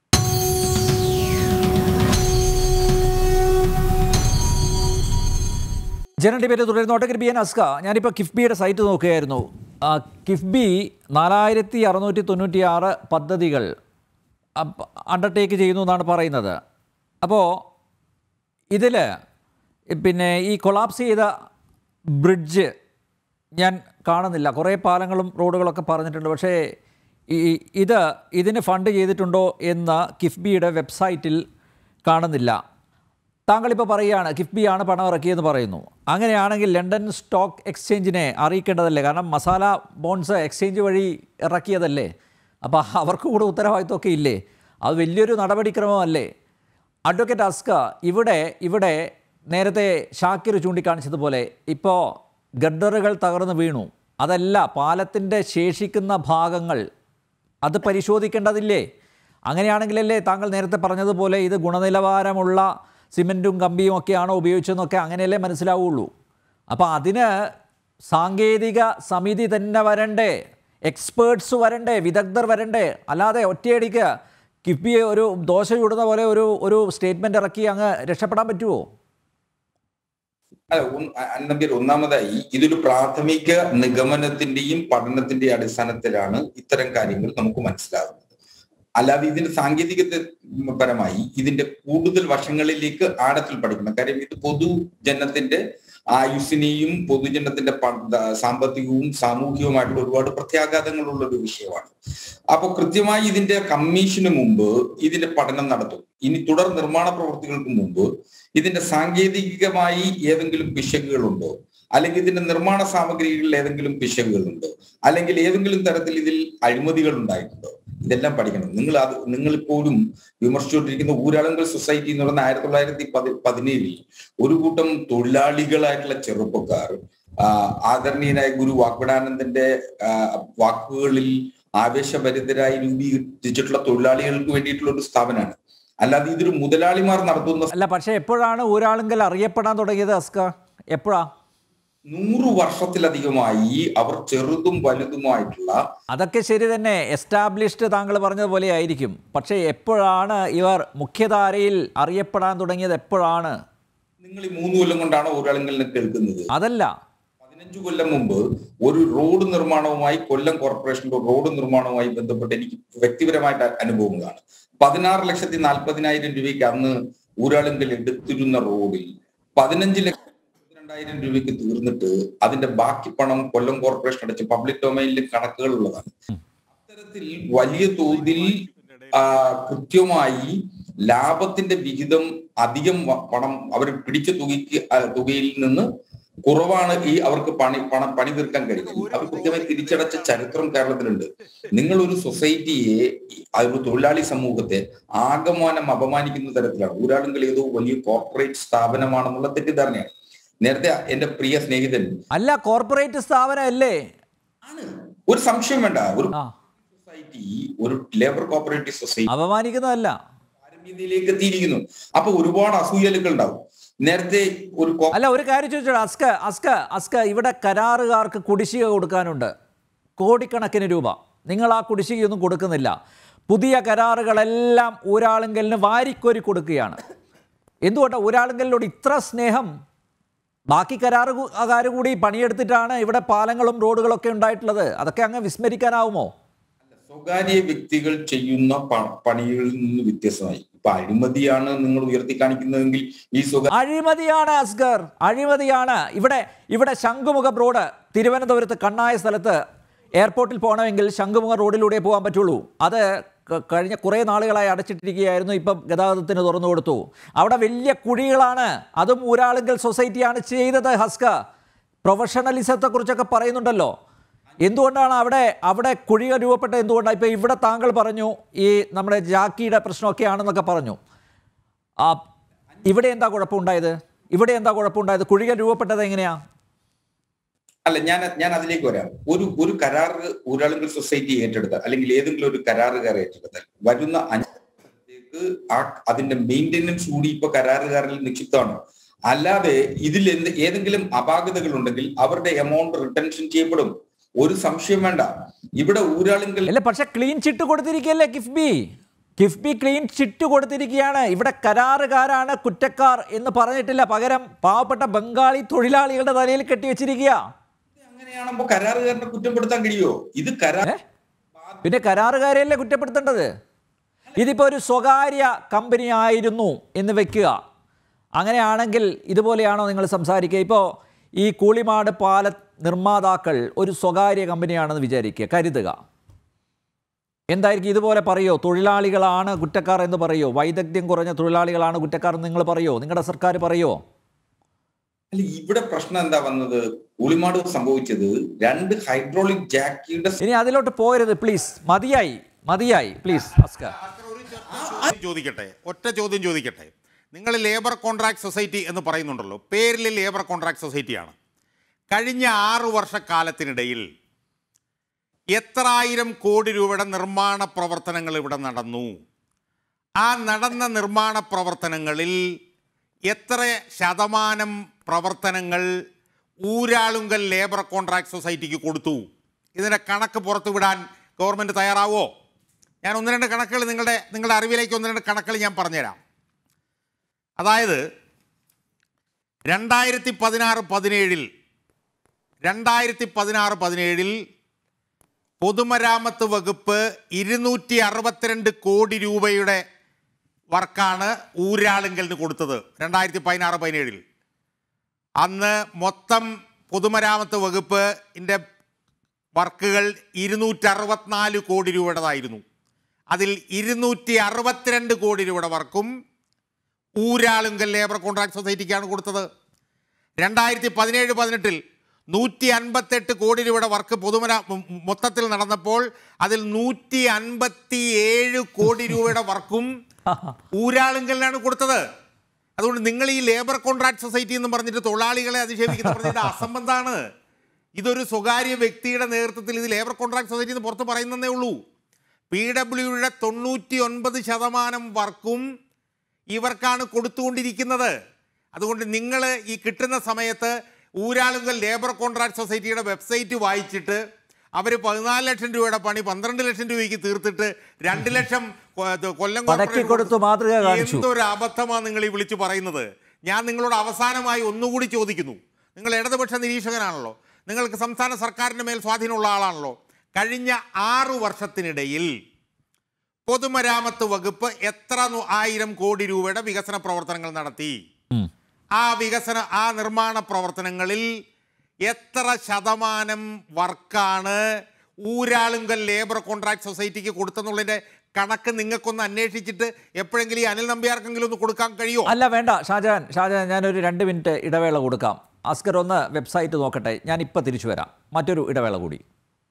ജനറൽ ഡിബേറ്റ് തുടരുന്നോട്ടെ ബി എൻ അസ്ക ഞാനിപ്പോൾ കിഫ്ബിയുടെ സൈറ്റ് നോക്കുകയായിരുന്നു ആ, കിഫ്ബി നാലായിരത്തി അറുന്നൂറ്റി തൊണ്ണൂറ്റി ആറ് പദ്ധതികൾ അണ്ടർടേക്ക് ചെയ്യുന്നു എന്നാണ് പറയുന്നത് അപ്പോൾ ഇതിൽ പിന്നെ ഈ കൊളാപ്സ് ചെയ്ത ബ്രിഡ്ജ് ഞാൻ കാണുന്നില്ല കുറേ പാലങ്ങളും റോഡുകളൊക്കെ പറഞ്ഞിട്ടുണ്ട് പക്ഷേ ഈ ഇത് ഇതിന് ഫണ്ട് ചെയ്തിട്ടുണ്ടോ എന്ന് കിഫ്ബിയുടെ വെബ്സൈറ്റിൽ കാണുന്നില്ല താങ്കളിപ്പോൾ പറയുകയാണ് കിഫ്ബിയാണ് പണം ഇറക്കിയെന്ന് പറയുന്നു അങ്ങനെയാണെങ്കിൽ ലണ്ടൻ സ്റ്റോക്ക് എക്സ്ചേഞ്ചിനെ അറിയിക്കേണ്ടതല്ലേ കാരണം മസാല ബോൺസ് എക്സ്ചേഞ്ച് വഴി ഇറക്കിയതല്ലേ അപ്പോൾ അവർക്ക് കൂടെ ഉത്തരവാദിത്വമൊക്കെ ഇല്ലേ അത് വലിയൊരു നടപടിക്രമമല്ലേ അഡ്വക്കേറ്റ് അസ്ക ഇവിടെ ഇവിടെ നേരത്തെ ഷാക്കിർ ചൂണ്ടിക്കാണിച്ചതുപോലെ ഇപ്പോൾ ഗഡറുകൾ തകർന്നു വീണു അതല്ല പാലത്തിൻ്റെ ശേഷിക്കുന്ന ഭാഗങ്ങൾ അത് പരിശോധിക്കേണ്ടതില്ലേ അങ്ങനെയാണെങ്കിലല്ലേ താങ്കൾ നേരത്തെ പറഞ്ഞതുപോലെ ഇത് ഗുണനിലവാരമുള്ള സിമെൻറ്റും കമ്പിയും ഒക്കെയാണോ ഉപയോഗിച്ചതെന്നൊക്കെ അങ്ങനെയല്ലേ മനസ്സിലാവുള്ളൂ അപ്പോൾ അതിന് സാങ്കേതിക സമിതി തന്നെ വരണ്ടേ എക്സ്പേർട്സ് വരണ്ടേ വിദഗ്ധർ വരണ്ടേ അല്ലാതെ ഒറ്റയടിക്ക് കിഫ്ബിയെ ഒരു ദോശ ചുടുന്ന പോലെ ഒരു ഒരു സ്റ്റേറ്റ്മെൻറ്റ് ഇറക്കി അങ്ങ് രക്ഷപ്പെടാൻ പറ്റുമോ അല്ല ഒന്ന് അ- അന്നബീർ ഒന്നാമതായി ഇതൊരു പ്രാഥമിക നിഗമനത്തിന്റെയും പഠനത്തിന്റെയും അടിസ്ഥാനത്തിലാണ് ഇത്തരം കാര്യങ്ങൾ നമുക്ക് മനസ്സിലാകുന്നത് അല്ലാതെ ഇതിന്റെ സാങ്കേതിക പരമായി ഇതിന്റെ കൂടുതൽ വശങ്ങളിലേക്ക് ആഴത്തിൽ പഠിക്കണം കാര്യം ഇത് പൊതുജനത്തിന്റെ ആയുസ്സിനെയും പൊതുജനത്തിന്റെ പ- ദ- സാമ്പത്തികവും സാമൂഹികവുമായിട്ടുള്ള ഒരുപാട് പ്രത്യാഘാതങ്ങളുള്ള ഒരു വിഷയമാണ് അപ്പൊ കൃത്യമായി ഇതിന്റെ കമ്മീഷന് മുമ്പ് ഇതിന്റെ പഠനം നടത്തും ഇനി തുടർ നിർമ്മാണ പ്രവൃത്തികൾക്ക് മുമ്പ് ഇതിന്റെ സാങ്കേതികമായി ഏതെങ്കിലും പിശകുകളുണ്ടോ അല്ലെങ്കിൽ ഇതിന്റെ നിർമ്മാണ സാമഗ്രികളിൽ ഏതെങ്കിലും പിശകുകളുണ്ടോ അല്ലെങ്കിൽ ഏതെങ്കിലും തരത്തിൽ ഇതിൽ അഴിമതികൾ ഉണ്ടായിട്ടുണ്ടോ ഇതെല്ലാം പഠിക്കണം നിങ്ങൾ അത് നിങ്ങളിപ്പോഴും വിമർശിച്ചുകൊണ്ടിരിക്കുന്ന ഊരാളുങ്കൽ സൊസൈറ്റി എന്ന് പറയുന്ന ആയിരത്തി തൊള്ളായിരത്തി പതി പതിനേഴിൽ ഒരു കൂട്ടം തൊഴിലാളികളായിട്ടുള്ള ചെറുപ്പക്കാർ ആ, ആദരണീയനായ ഗുരു വാഗ്ബടാനന്ദന്റെ ആ, വാക്കുകളിൽ ആവേശഭരിതരായി രൂപീകരിച്ചിട്ടുള്ള തൊഴിലാളികൾക്ക് വേണ്ടിയിട്ടുള്ള ഒരു സ്ഥാപനമാണ് അല്ലാതെ ഇതൊരു മുതലാളിമാർ നടത്തുന്ന അല്ല പക്ഷേ എപ്പോഴാണ് ഊരാളുങ്കൽ അറിയപ്പെടാൻ തുടങ്ങിയത് അസ്ക എപ്പോഴാ നൂറു വർഷത്തിലധികമായി അവർ ചെറുതും വലുതുമായിട്ടുള്ള അതൊക്കെ ശരി തന്നെ എസ്റ്റാബ്ലിഷ്ഡ് താങ്കൾ പറഞ്ഞതുപോലെ ആയിരിക്കും പക്ഷേ എപ്പോഴാണ് ഇവർ മുഖ്യധാരയിൽ അറിയപ്പെടാൻ തുടങ്ങിയത് എപ്പോഴാണ് നിങ്ങൾ ഈ മൂന്ന് കൊല്ലം കൊണ്ടാണ് ഊരാളുങ്കലിനെ കേൾക്കുന്നത് അതല്ല പതിനഞ്ചു കൊല്ലം മുമ്പ് ഒരു റോഡ് നിർമ്മാണവുമായി കൊല്ലം കോർപ്പറേഷന്റെ റോഡ് നിർമ്മാണവുമായി ബന്ധപ്പെട്ട് എനിക്ക് വ്യക്തിപരമായിട്ട് അനുഭവങ്ങളാണ് പതിനാറ് ലക്ഷത്തി നാൽപ്പതിനായിരം രൂപയ്ക്ക് അന്ന് ഊരാളുങ്കൽ എടുത്തിരുന്ന റോഡിൽ പതിനഞ്ച് ലക്ഷത്തി രണ്ടായിരം രൂപയ്ക്ക് തീർന്നിട്ട് അതിന്റെ ബാക്കി പണം കൊല്ലം കോർപ്പറേഷൻ അടച്ച് പബ്ലിക് ഡൊമൈനിൽ കണക്കുകൾ ഉള്ളതാണ് അത്തരത്തിൽ വലിയ തോതിൽ ആ, കൃത്യമായി ലാഭത്തിന്റെ വിഹിതം അധികം വ- പണം അവർ പിടിച്ച തുകയ്ക്ക് ആ, തുകയിൽ നിന്ന് കുറവാണ് ഈ അവർക്ക് പണി പണം പണി തീർക്കാൻ കഴിയുന്നത് അവർ കൃത്യമായി തിരിച്ചടച്ച ചരിത്രം കേരളത്തിലുണ്ട് നിങ്ങൾ ഒരു സൊസൈറ്റിയെ ഈ- ആ ഒരു തൊഴിലാളി സമൂഹത്തെ ആകമാനം അപമാനിക്കുന്ന തരത്തിലാണ് ഊരാളുങ്കൽ ഏതോ വലിയ കോർപ്പറേറ്റ് സ്ഥാപനമാണെന്നുള്ള തെറ്റിദ്ധാരണയാണ് നേരത്തെ എന്റെ പ്രിയ സ്നേഹിതൻ അല്ല കോർപ്പറേറ്റ് സ്ഥാപനമല്ലേ ആണ് ഒരു സംശയം വേണ്ട ഒരു ആ സൊസൈറ്റി ഒരു ലേബർ കോപ്പറേറ്റീവ് സൊസൈറ്റി അപമാനിക്കുന്നതല്ല പാരമ്യതയിലേക്ക് എത്തിയിരിക്കുന്നു അപ്പൊ ഒരുപാട് അസൂയലുകൾ ഉണ്ടാവും നേരത്തെ ഒരു കോ- അല്ല ഒരു കാര്യം ചോദിച്ചോളൂ അസ്ക അസ്ക അസ്ക ഇവിടെ കരാറുകാർക്ക് കുടിശ്ശിക കൊടുക്കാനുണ്ട് കോടിക്കണക്കിന് രൂപ നിങ്ങൾ ആ കുടിശ്ശികയൊന്നും കൊടുക്കുന്നില്ല പുതിയ കരാറുകളെല്ലാം ഊരാളുങ്കലിന് വാരിക്കോരി കൊടുക്കുകയാണ് എന്തുകൊണ്ടാണ് ഊരാളുങ്കലിനോട് ഇത്ര സ്നേഹം ബാക്കി കരാറുകാർ കൂടി പണിയെടുത്തിട്ടാണ് ഇവിടെ പാലങ്ങളും റോഡുകളൊക്കെ ഉണ്ടായിട്ടുള്ളത് അതൊക്കെ അങ്ങ് വിസ്മരിക്കാനാവുമോ സ്വകാര്യ വ്യക്തികൾ ചെയ്യുന്ന പ- പണികളിൽ നിന്ന് വ്യത്യസ്തമായി ഇപ്പൊ അഴിമതിയാണ് നിങ്ങൾ ഉയർത്തി കാണിക്കുന്നതെങ്കിൽ ഈ സ്വകാര്യ അഴിമതിയാണ് അസ്ഗർ അഴിമതിയാണ് ഇവിടെ ഇവിടെ ശംഖുമുഖം റോഡ് തിരുവനന്തപുരത്ത് കണ്ണായ സ്ഥലത്ത് എയർപോർട്ടിൽ പോകണമെങ്കിൽ ശംഖുമുഖം റോഡിലൂടെ പോകാൻ പറ്റുള്ളൂ അത് ക- കഴിഞ്ഞ കുറേ നാളുകളായി അടച്ചിട്ടിരിക്കുകയായിരുന്നു ഇപ്പം ഗതാഗതത്തിന് തുറന്നു കൊടുത്തു അവിടെ വലിയ കുഴികളാണ് അതും ഊരാളുങ്കൽ സൊസൈറ്റിയാണ് ചെയ്തത് ഹസ്ക പ്രൊഫഷണലിസത്തെ കുറിച്ചൊക്കെ പറയുന്നുണ്ടല്ലോ എന്തുകൊണ്ടാണ് അവിടെ അവിടെ കുഴികൾ രൂപപ്പെട്ടത് എന്തുകൊണ്ടാണ് ഇപ്പം ഇവിടെ താങ്കൾ പറഞ്ഞു ഈ നമ്മുടെ ജാക്കിയുടെ പ്രശ്നമൊക്കെ ആണെന്നൊക്കെ പറഞ്ഞു ആ ഇവിടെ എന്താ കുഴപ്പമുണ്ടായത് ഇവിടെ എന്താ കുഴപ്പമുണ്ടായത് കുഴികൾ രൂപപ്പെട്ടത് എങ്ങനെയാ അല്ല ഞാൻ ഞാൻ അതിലേക്ക് വരാം ഒരു ഒരു കരാർ ഊരാളുങ്കൽ സൊസൈറ്റി ഏറ്റെടുത്താൽ അല്ലെങ്കിൽ ഏതെങ്കിലും ഒരു കരാറുകാർ ഏറ്റെടുത്താൽ വരുന്ന അഞ്ച് വർഷത്തേക്ക് ആ അതിന്റെ മെയിൻ്റെനൻസ് കൂടി ഇപ്പൊ കരാറുകാരിൽ നിക്ഷിപ്തമാണ് അല്ലാതെ ഇതിൽ എന്ത് ഏതെങ്കിലും അപാകതകൾ ഉണ്ടെങ്കിൽ അവരുടെ എമൗണ്ട് റിട്ടൻഷൻ ചെയ്യപ്പെടും ഒരു സംശയം വേണ്ട ഇവിടെ ഊരാളുങ്കൽ അല്ല പക്ഷെ ക്ലീൻ ചിറ്റ് കൊടുത്തിരിക്കുകയല്ലേ കിഫ്ബി കിഫ്ബി ക്ലീൻ ചിറ്റ് കൊടുത്തിരിക്കുകയാണ് ഇവിടെ കരാറുകാരാണ് കുറ്റക്കാർ എന്ന് പറഞ്ഞിട്ടില്ല പകരം പാവപ്പെട്ട ബംഗാളി തൊഴിലാളികളുടെ തലയിൽ കെട്ടിവെച്ചിരിക്കുക അങ്ങനെയാണപ്പോ കരാറുകാരനെ കുറ്റപ്പെടുത്താൻ കഴിയുമോ ഇത് കരാർ ഏ? പിന്നെ കരാറുകാരെയല്ലേ കുറ്റപ്പെടുത്തേണ്ടത് ഇതിപ്പോൾ ഒരു സ്വകാര്യ കമ്പനി ആയിരുന്നു എന്ന് വെക്കുക അങ്ങനെയാണെങ്കിൽ ഇതുപോലെയാണോ നിങ്ങൾ സംസാരിക്കുക ഇപ്പോൾ ഈ കൂളിമാട് പാല നിർമ്മാതാക്കൾ ഒരു സ്വകാര്യ കമ്പനിയാണെന്ന് വിചാരിക്കുക കരുതുക എന്തായിരിക്കും ഇതുപോലെ പറയോ തൊഴിലാളികളാണ് കുറ്റക്കാർ എന്ന് പറയോ വൈദഗ്ധ്യം കുറഞ്ഞ തൊഴിലാളികളാണ് കുറ്റക്കാർ എന്ന് നിങ്ങൾ പറയോ നിങ്ങളുടെ സർക്കാർ പറയോ അല്ല ഇവിടെ പ്രശ്നം എന്താ വന്നത് ഉളിമാട് സംഭവിച്ചത് രണ്ട് ഹൈഡ്രോളിക് ജാക്കിയുടെ ഇനി അതിലോട്ട് പോകരുത് പ്ലീസ് മതിയായി മതിയായി പ്ലീസ് അസ്കർ ഒരു ചോദ്യം ചോദിക്കട്ടെ ഒറ്റ ചോദ്യം ചോദിക്കട്ടെ നിങ്ങൾ ലേബർ കോൺട്രാക്ട് സൊസൈറ്റി എന്ന് പറയുന്നുണ്ടല്ലോ പേരിൽ ലേബർ കോൺട്രാക്ട് സൊസൈറ്റിയാണ് കഴിഞ്ഞ ആറു വർഷക്കാലത്തിനിടയിൽ എത്രായിരം കോടി രൂപയുടെ നിർമ്മാണ പ്രവർത്തനങ്ങൾ ഇവിടെ നടന്നു ആ നടന്ന നിർമ്മാണ പ്രവർത്തനങ്ങളിൽ എത്ര ശതമാനം പ്രവർത്തനങ്ങൾ ഊരാളുങ്കൽ ലേബർ കോൺട്രാക്ട് സൊസൈറ്റിക്ക് കൊടുത്തു ഇതിൻ്റെ കണക്ക് പുറത്തുവിടാൻ ഗവൺമെൻറ് തയ്യാറാവോ ഞാൻ ഒന്ന് രണ്ട് കണക്കുകൾ നിങ്ങളുടെ നിങ്ങളുടെ അറിവിലേക്ക് ഒന്ന് രണ്ട് കണക്കുകൾ ഞാൻ പറഞ്ഞുതരാം അതായത് രണ്ടായിരത്തി പതിനാറ് പതിനേഴിൽ രണ്ടായിരത്തി പതിനാറ് പതിനേഴിൽ പൊതുമരാമത്ത് വകുപ്പ് ഇരുന്നൂറ്റി അറുപത്തിരണ്ട് കോടി രൂപയുടെ വർക്കാണ് ഊരാളുങ്കലിന് കൊടുത്തത് രണ്ടായിരത്തി പതിനാറ് പതിനേഴിൽ അന്ന് മൊത്തം പൊതുമരാമത്ത് വകുപ്പ് ഇൻ്റെ വർക്കുകൾ ഇരുന്നൂറ്റി അറുപത്തിനാല് കോടി രൂപയുടേതായിരുന്നു അതിൽ ഇരുന്നൂറ്റി അറുപത്തിരണ്ട് കോടി രൂപയുടെ വർക്കും ഊരാളുങ്കൽ ലേബർ കോൺട്രാക്ട് സൊസൈറ്റിക്കാണ് കൊടുത്തത് രണ്ടായിരത്തി പതിനേഴ് പതിനെട്ടിൽ നൂറ്റി അൻപത്തെട്ട് കോടി രൂപയുടെ വർക്ക് പൊതുമരാ മൊ- മൊത്തത്തിൽ നടന്നപ്പോൾ അതിൽ നൂറ്റി അൻപത്തി ഏഴ് കോടി രൂപയുടെ വർക്കും ഊരാളുങ്കലിനാണ് കൊടുത്തത് അതുകൊണ്ട് നിങ്ങൾ ഈ ലേബർ കോൺട്രാക്ട് സൊസൈറ്റി എന്ന് പറഞ്ഞിട്ട് തൊഴിലാളികളെ അധിക്ഷേപിക്കുന്ന പറഞ്ഞത് അസംബന്ധമാണ് ഇതൊരു സ്വകാര്യ വ്യക്തിയുടെ നേതൃത്വത്തിൽ ഇത് ലേബർ കോൺട്രാക്ട് സൊസൈറ്റി എന്ന് പുറത്ത് പറയുന്നതേ ഉള്ളൂ പി ഡബ്ല്യുയുടെ തൊണ്ണൂറ്റി ഒൻപത് ശതമാനം വർക്കും ഇവർക്കാണ് കൊടുത്തുകൊണ്ടിരിക്കുന്നത് അതുകൊണ്ട് നിങ്ങൾ ഈ കിട്ടുന്ന സമയത്ത് ഊരാളുങ്കൽ ലേബർ കോൺട്രാക്ട് സൊസൈറ്റിയുടെ വെബ്സൈറ്റ് വായിച്ചിട്ട് അവർ പതിനാല് ലക്ഷം രൂപയുടെ പണി പന്ത്രണ്ട് ലക്ഷം രൂപയ്ക്ക് തീർത്തിട്ട് രണ്ട് ലക്ഷം കൊ- ഇത് കൊല്ലം മടക്കി കോർപ്പറേഷൻ കൊടുത്തു മാതൃക കാണിച്ചു. എന്തൊരു അബദ്ധമാണ് നിങ്ങൾ ഈ വിളിച്ചു പറയുന്നത് ഞാൻ നിങ്ങളോട് അവസാനമായി ഒന്നുകൂടി ചോദിക്കുന്നു നിങ്ങൾ ഇടതുപക്ഷ നിരീക്ഷകനാണല്ലോ നിങ്ങൾക്ക് സംസ്ഥാന സർക്കാരിൻ്റെ മേൽ സ്വാധീനമുള്ള ആളാണല്ലോ കഴിഞ്ഞ ആറു വർഷത്തിനിടയിൽ പൊതുമരാമത്ത് വകുപ്പ് എത്ര നു- ആയിരം കോടി രൂപയുടെ വികസന പ്രവർത്തനങ്ങൾ നടത്തി ഉം. ആ വികസന ആ നിർമ്മാണ പ്രവർത്തനങ്ങളിൽ എത്ര ശതമാനം വർക്കാണ് ഊരാളുങ്കൽ ലേബർ കോൺട്രാക്ട് സൊസൈറ്റിക്ക് കൊടുത്തെന്നുള്ളതിന്റെ കണക്ക് നിങ്ങൾക്കൊന്ന് അന്വേഷിച്ചിട്ട് എപ്പോഴെങ്കിലും ഈ അനിൽ നമ്പ്യാർക്കെങ്കിലും ഒന്ന് കൊടുക്കാൻ കഴിയുമോ അല്ല വേണ്ട ഷാജഹാൻ ഷാജഹാൻ ഞാനൊരു രണ്ട് മിനിറ്റ് ഇടവേള കൊടുക്കാം അസ്കർ ഒന്ന് വെബ്സൈറ്റ് നോക്കട്ടെ ഞാൻ ഇപ്പം തിരിച്ചു വരാം മറ്റൊരു ഇടവേള കൂടി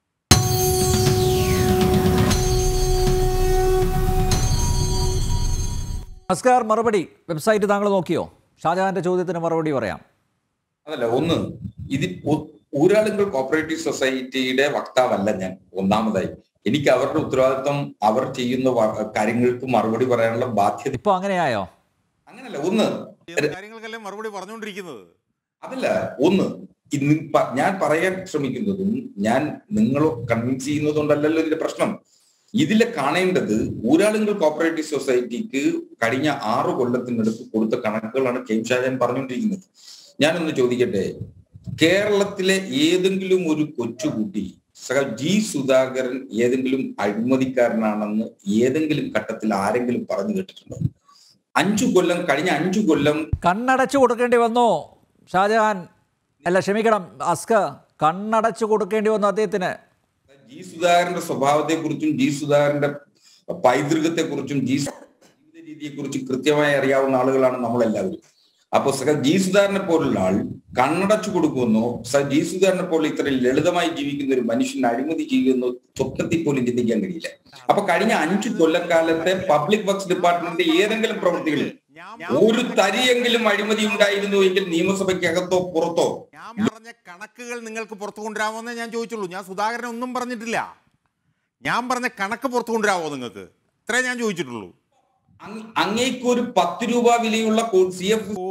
അസ്കർ മറുപടി വെബ്സൈറ്റ് താങ്കൾ നോക്കിയോ ഷാജഹാന്റെ ചോദ്യത്തിന് മറുപടി പറയാം അതല്ല ഒന്ന് ഇതിൽ ഒ- ഊരാളുങ്കൽ കോപ്പറേറ്റീവ് സൊസൈറ്റിയുടെ വക്താവല്ല ഞാൻ ഒന്നാമതായി എനിക്ക് അവരുടെ ഉത്തരവാദിത്വം അവർ ചെയ്യുന്ന വ- കാര്യങ്ങൾക്ക് മറുപടി പറയാനുള്ള ബാധ്യത ഇപ്പോൾ അങ്ങനെയായോ അങ്ങനല്ല ഒന്ന് എന്ത് കാര്യങ്ങൾക്കെല്ലാം മറുപടി പറഞ്ഞുകൊണ്ടിരിക്കുന്നത് അതല്ല ഒന്ന് ഇന്ന് പ- ഞാൻ പറയാൻ ശ്രമിക്കുന്നതും ഞാൻ നിങ്ങളെ കൺവിൻസ് ചെയ്യുന്നതുകൊണ്ടല്ലല്ലോ ഇതിന്റെ പ്രശ്നം ഇതിലെ കാണേണ്ടത് ഊരാളുങ്കൽ കോപ്പറേറ്റീവ് സൊസൈറ്റിക്ക് കഴിഞ്ഞ ആറു കൊല്ലത്തിനടുത്ത് കൊടുത്ത കണക്കുകളാണ് കെ എം ഷാജാൻ പറഞ്ഞുകൊണ്ടിരിക്കുന്നത് ഞാനൊന്ന് ചോദിക്കട്ടെ കേരളത്തിലെ ഏതെങ്കിലും ഒരു കൊച്ചുകുട്ടി സഹ ജി സുധാകരൻ ഏതെങ്കിലും അഴിമതിക്കാരനാണെന്ന് ഏതെങ്കിലും ഘട്ടത്തിൽ ആരെങ്കിലും പറഞ്ഞു കേട്ടിട്ടുണ്ടോ അഞ്ചു കൊല്ലം കഴിഞ്ഞ അഞ്ചു കൊല്ലം കണ്ണടച്ചു കൊടുക്കേണ്ടി വന്നു ഷാജഹാൻ അല്ല ക്ഷമിക്കണം അസ്ക കണ്ണടച്ചു കൊടുക്കേണ്ടി വന്നു അദ്ദേഹത്തിന് ജി സുധാകരന്റെ സ്വഭാവത്തെക്കുറിച്ചും ജി സുധാകരന്റെ പൈതൃകത്തെക്കുറിച്ചും ജി ജീവിത രീതിയെക്കുറിച്ചും കൃത്യമായി അറിയാവുന്ന ആളുകളാണ് നമ്മളെല്ലാവരും അപ്പൊ സഹ ജി സുധാകരനെ പോലുള്ള ആൾ കണ്ണടച്ചു കൊടുക്കുമെന്നോ സഹ ജി സുധാകരനെ പോലെ ഇത്രയും ലളിതമായി ജീവിക്കുന്ന ഒരു മനുഷ്യൻ അഴിമതി ചെയ്യുമെന്നോ സ്വപ്നത്തിൽ പോലും ചിന്തിക്കാൻ കഴിയില്ല അപ്പൊ കഴിഞ്ഞ അഞ്ചു കൊല്ലക്കാലത്തെ പബ്ലിക് വർക്ക്സ് ഡിപ്പാർട്ട്മെന്റ് ഏതെങ്കിലും പ്രവൃത്തികളിൽ ഒരു തരിയെങ്കിലും അഴിമതി ഉണ്ടായിരുന്നു എങ്കിൽ നിയമസഭയ്ക്കകത്തോ പുറത്തോ ഞാൻ പറഞ്ഞ കണക്കുകൾ നിങ്ങൾക്ക് പുറത്തു കൊണ്ടുവരാമോന്നേ ഞാൻ ചോദിച്ചുള്ളൂ ഞാൻ സുധാകരൻ ഒന്നും പറഞ്ഞിട്ടില്ല ഞാൻ പറഞ്ഞ കണക്ക് പുറത്തു കൊണ്ടുവരാമോ നിങ്ങൾക്ക് ഇത്രേ ഞാൻ ചോദിച്ചിട്ടുള്ളൂ അങ്ങ് അങ്ങേക്ക് ഒരു പത്ത് രൂപ വിലയുള്ള സി എഫ് ഓ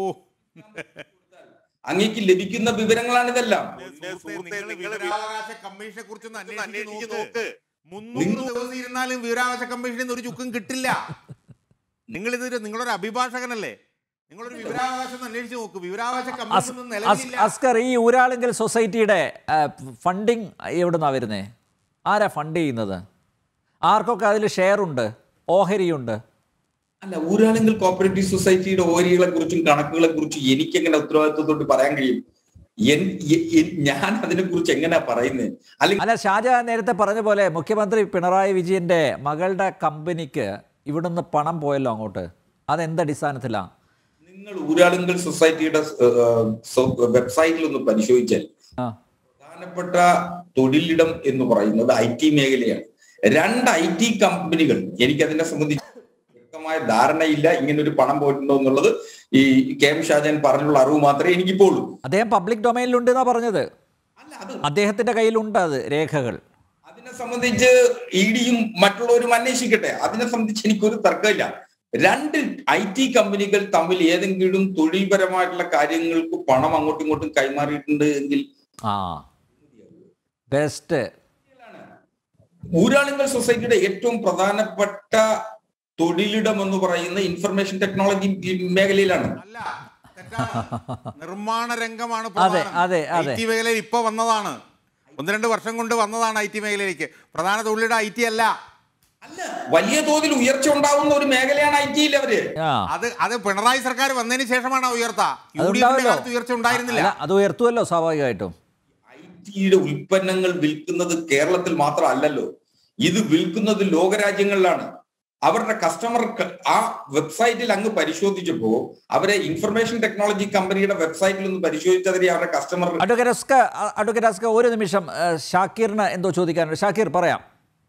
അങ്ങേക്ക് ലഭിക്കുന്ന വിവരങ്ങളാണ് ഇതെല്ലാം സുഹൃത്തേ, നിങ്ങൾ വിവരാവകാശ കമ്മീഷനെ കുറിച്ചൊന്ന് അന്വേഷിച്ച് നോക്ക് മുന്നൂറ് ദിവസം ഇരുന്നാലും വിവരാവകാശ കമ്മീഷനിൽ നിന്ന് ഒരു ചുക്കും കിട്ടില്ല നിങ്ങൾ ഇത് നിങ്ങളൊരു അഭിഭാഷകനല്ലേ നിങ്ങളൊരു വിവരാവകാശം ഒന്ന് അന്വേഷിച്ച് നോക്ക് വിവരാവകാശ കമ്മീഷൻ ഒന്നും അസ്- നിലവിലില്ല അസ്കർ ഈ ഊരാളുങ്കൽ സൊസൈറ്റിയുടെ ഫണ്ടിങ് എവിടുന്നാ വരുന്നേ ആരാ ഫണ്ട് ചെയ്യുന്നത് ആർക്കൊക്കെ അതിൽ ഷെയർ ഉണ്ട് ഓഹരിയുണ്ട് അല്ല ഊരാളുങ്കൽ കോപ്പറേറ്റീവ് സൊസൈറ്റിയുടെ ഓരികളെ കുറിച്ചും കണക്കുകളെ കുറിച്ചും എനിക്ക് എങ്ങനെ ഉത്തരവാദിത്വത്തോട്ട് പറയാൻ കഴിയും എൻ- എ- എ- ഞാൻ അതിനെ കുറിച്ച് എങ്ങനെയാ പറയുന്നത് അല്ലെങ്കിൽ അല്ല ഷാജഹാൻ നേരത്തെ പറഞ്ഞ പോലെ മുഖ്യമന്ത്രി പിണറായി വിജയന്റെ മകളുടെ കമ്പനിക്ക് ഇവിടുന്ന് പണം പോയല്ലോ അങ്ങോട്ട് അതെന്ത് അടിസ്ഥാനത്തിലാണ് നിങ്ങൾ ഊരാളുങ്കൽ സൊസൈറ്റിയുടെ വെബ്സൈറ്റിൽ ഒന്ന് പരിശോധിച്ചാൽ ആ പ്രധാനപ്പെട്ട തൊഴിലിടം എന്ന് പറയുന്നത് ഐ ടി മേഖലയാണ് രണ്ട് ഐ ടി കമ്പനികൾ എനിക്ക് അതിനെ സംബന്ധിച്ച് വ്യക്തമായ ധാരണയില്ല ഇങ്ങനെ ഒരു പണം പോയിട്ടുണ്ടോ എന്നുള്ളത് ഈ കെ എം ഷാജാൻ പറഞ്ഞുള്ള അറിവ് മാത്രമേ എനിക്കിപ്പോൾ ഉള്ളൂ അദ്ദേഹം പബ്ലിക് ഡൊമൈനിലുണ്ട് എന്നാ പറഞ്ഞത് അല്ല അത് അദ്ദേഹത്തിന്റെ കയ്യിലുണ്ട് അത് രേഖകൾ അതിനെ സംബന്ധിച്ച് ഇ ഡിയും മറ്റുള്ളവരും അന്വേഷിക്കട്ടെ അതിനെ സംബന്ധിച്ച് എനിക്കൊരു തർക്കമില്ല രണ്ട് ഐ ടി കമ്പനികൾ തമ്മിൽ ഏതെങ്കിലും തൊഴിൽപരമായിട്ടുള്ള കാര്യങ്ങൾക്ക് പണം അങ്ങോട്ടും ഇങ്ങോട്ടും കൈമാറിയിട്ടുണ്ട് എങ്കിൽ ആ ബെസ്റ്റ് ഊരാളുങ്കൽ സൊസൈറ്റിയുടെ ഏറ്റവും പ്രധാനപ്പെട്ട തൊഴിലിടം എന്ന് പറയുന്ന ഇൻഫർമേഷൻ ടെക്നോളജി മേഖലയിലാണ് അല്ല തെറ്റാണ്. നിർമ്മാണ രംഗമാണ് അതെ, അതെ, അതെ. ഐ ടി മേഖലയിൽ ഇപ്പൊ വന്നതാണ് ഒന്ന് രണ്ട് വർഷം കൊണ്ട് വന്നതാണ് ഐ ടി മേഖലയിലേക്ക് പ്രധാന തൊഴിലിടെ ഐ ടി അല്ല അല്ല വലിയ തോതിൽ ഉയർച്ച ഉണ്ടാവുന്ന ഒരു മേഖലയാണ് ഐ ടിയിൽ അവര് ആ അത് അത് പിണറായി സർക്കാർ വന്നതിന് ശേഷമാണ് ആ ഉയർത്ത യു ഡി എഫിന്റെ അതുണ്ടാവല്ലോ കാലത്ത് ഉയർച്ച ഉണ്ടായിരുന്നില്ല അല്ല, അത് ഉയർത്തുമല്ലോ സ്വാഭാവികമായിട്ടും ഐ ടിയുടെ ഉൽപ്പന്നങ്ങൾ വിൽക്കുന്നത് കേരളത്തിൽ മാത്രമല്ലല്ലോ ഇത് വിൽക്കുന്നത് ലോകരാജ്യങ്ങളിലാണ് അവരുടെ കസ്റ്റമർ ആ വെബ്സൈറ്റിൽ അങ്ങ് പരിശോധിച്ചപ്പോ അവരെ ഇൻഫർമേഷൻ ടെക്നോളജി കമ്പനിയുടെ വെബ്സൈറ്റിൽ ഒന്ന് പരിശോധിച്ചതിന് അവരുടെ കസ്റ്റമർ അഡ്വക്കേറ്റ് അസ്ക അഡ്വക്കേറ്റ് അസ്ക ഒരു നിമിഷം ഏ, ഷാക്കീറിന് എന്തോ ചോദിക്കാനുണ്ട് ഷാക്കീർ പറയാം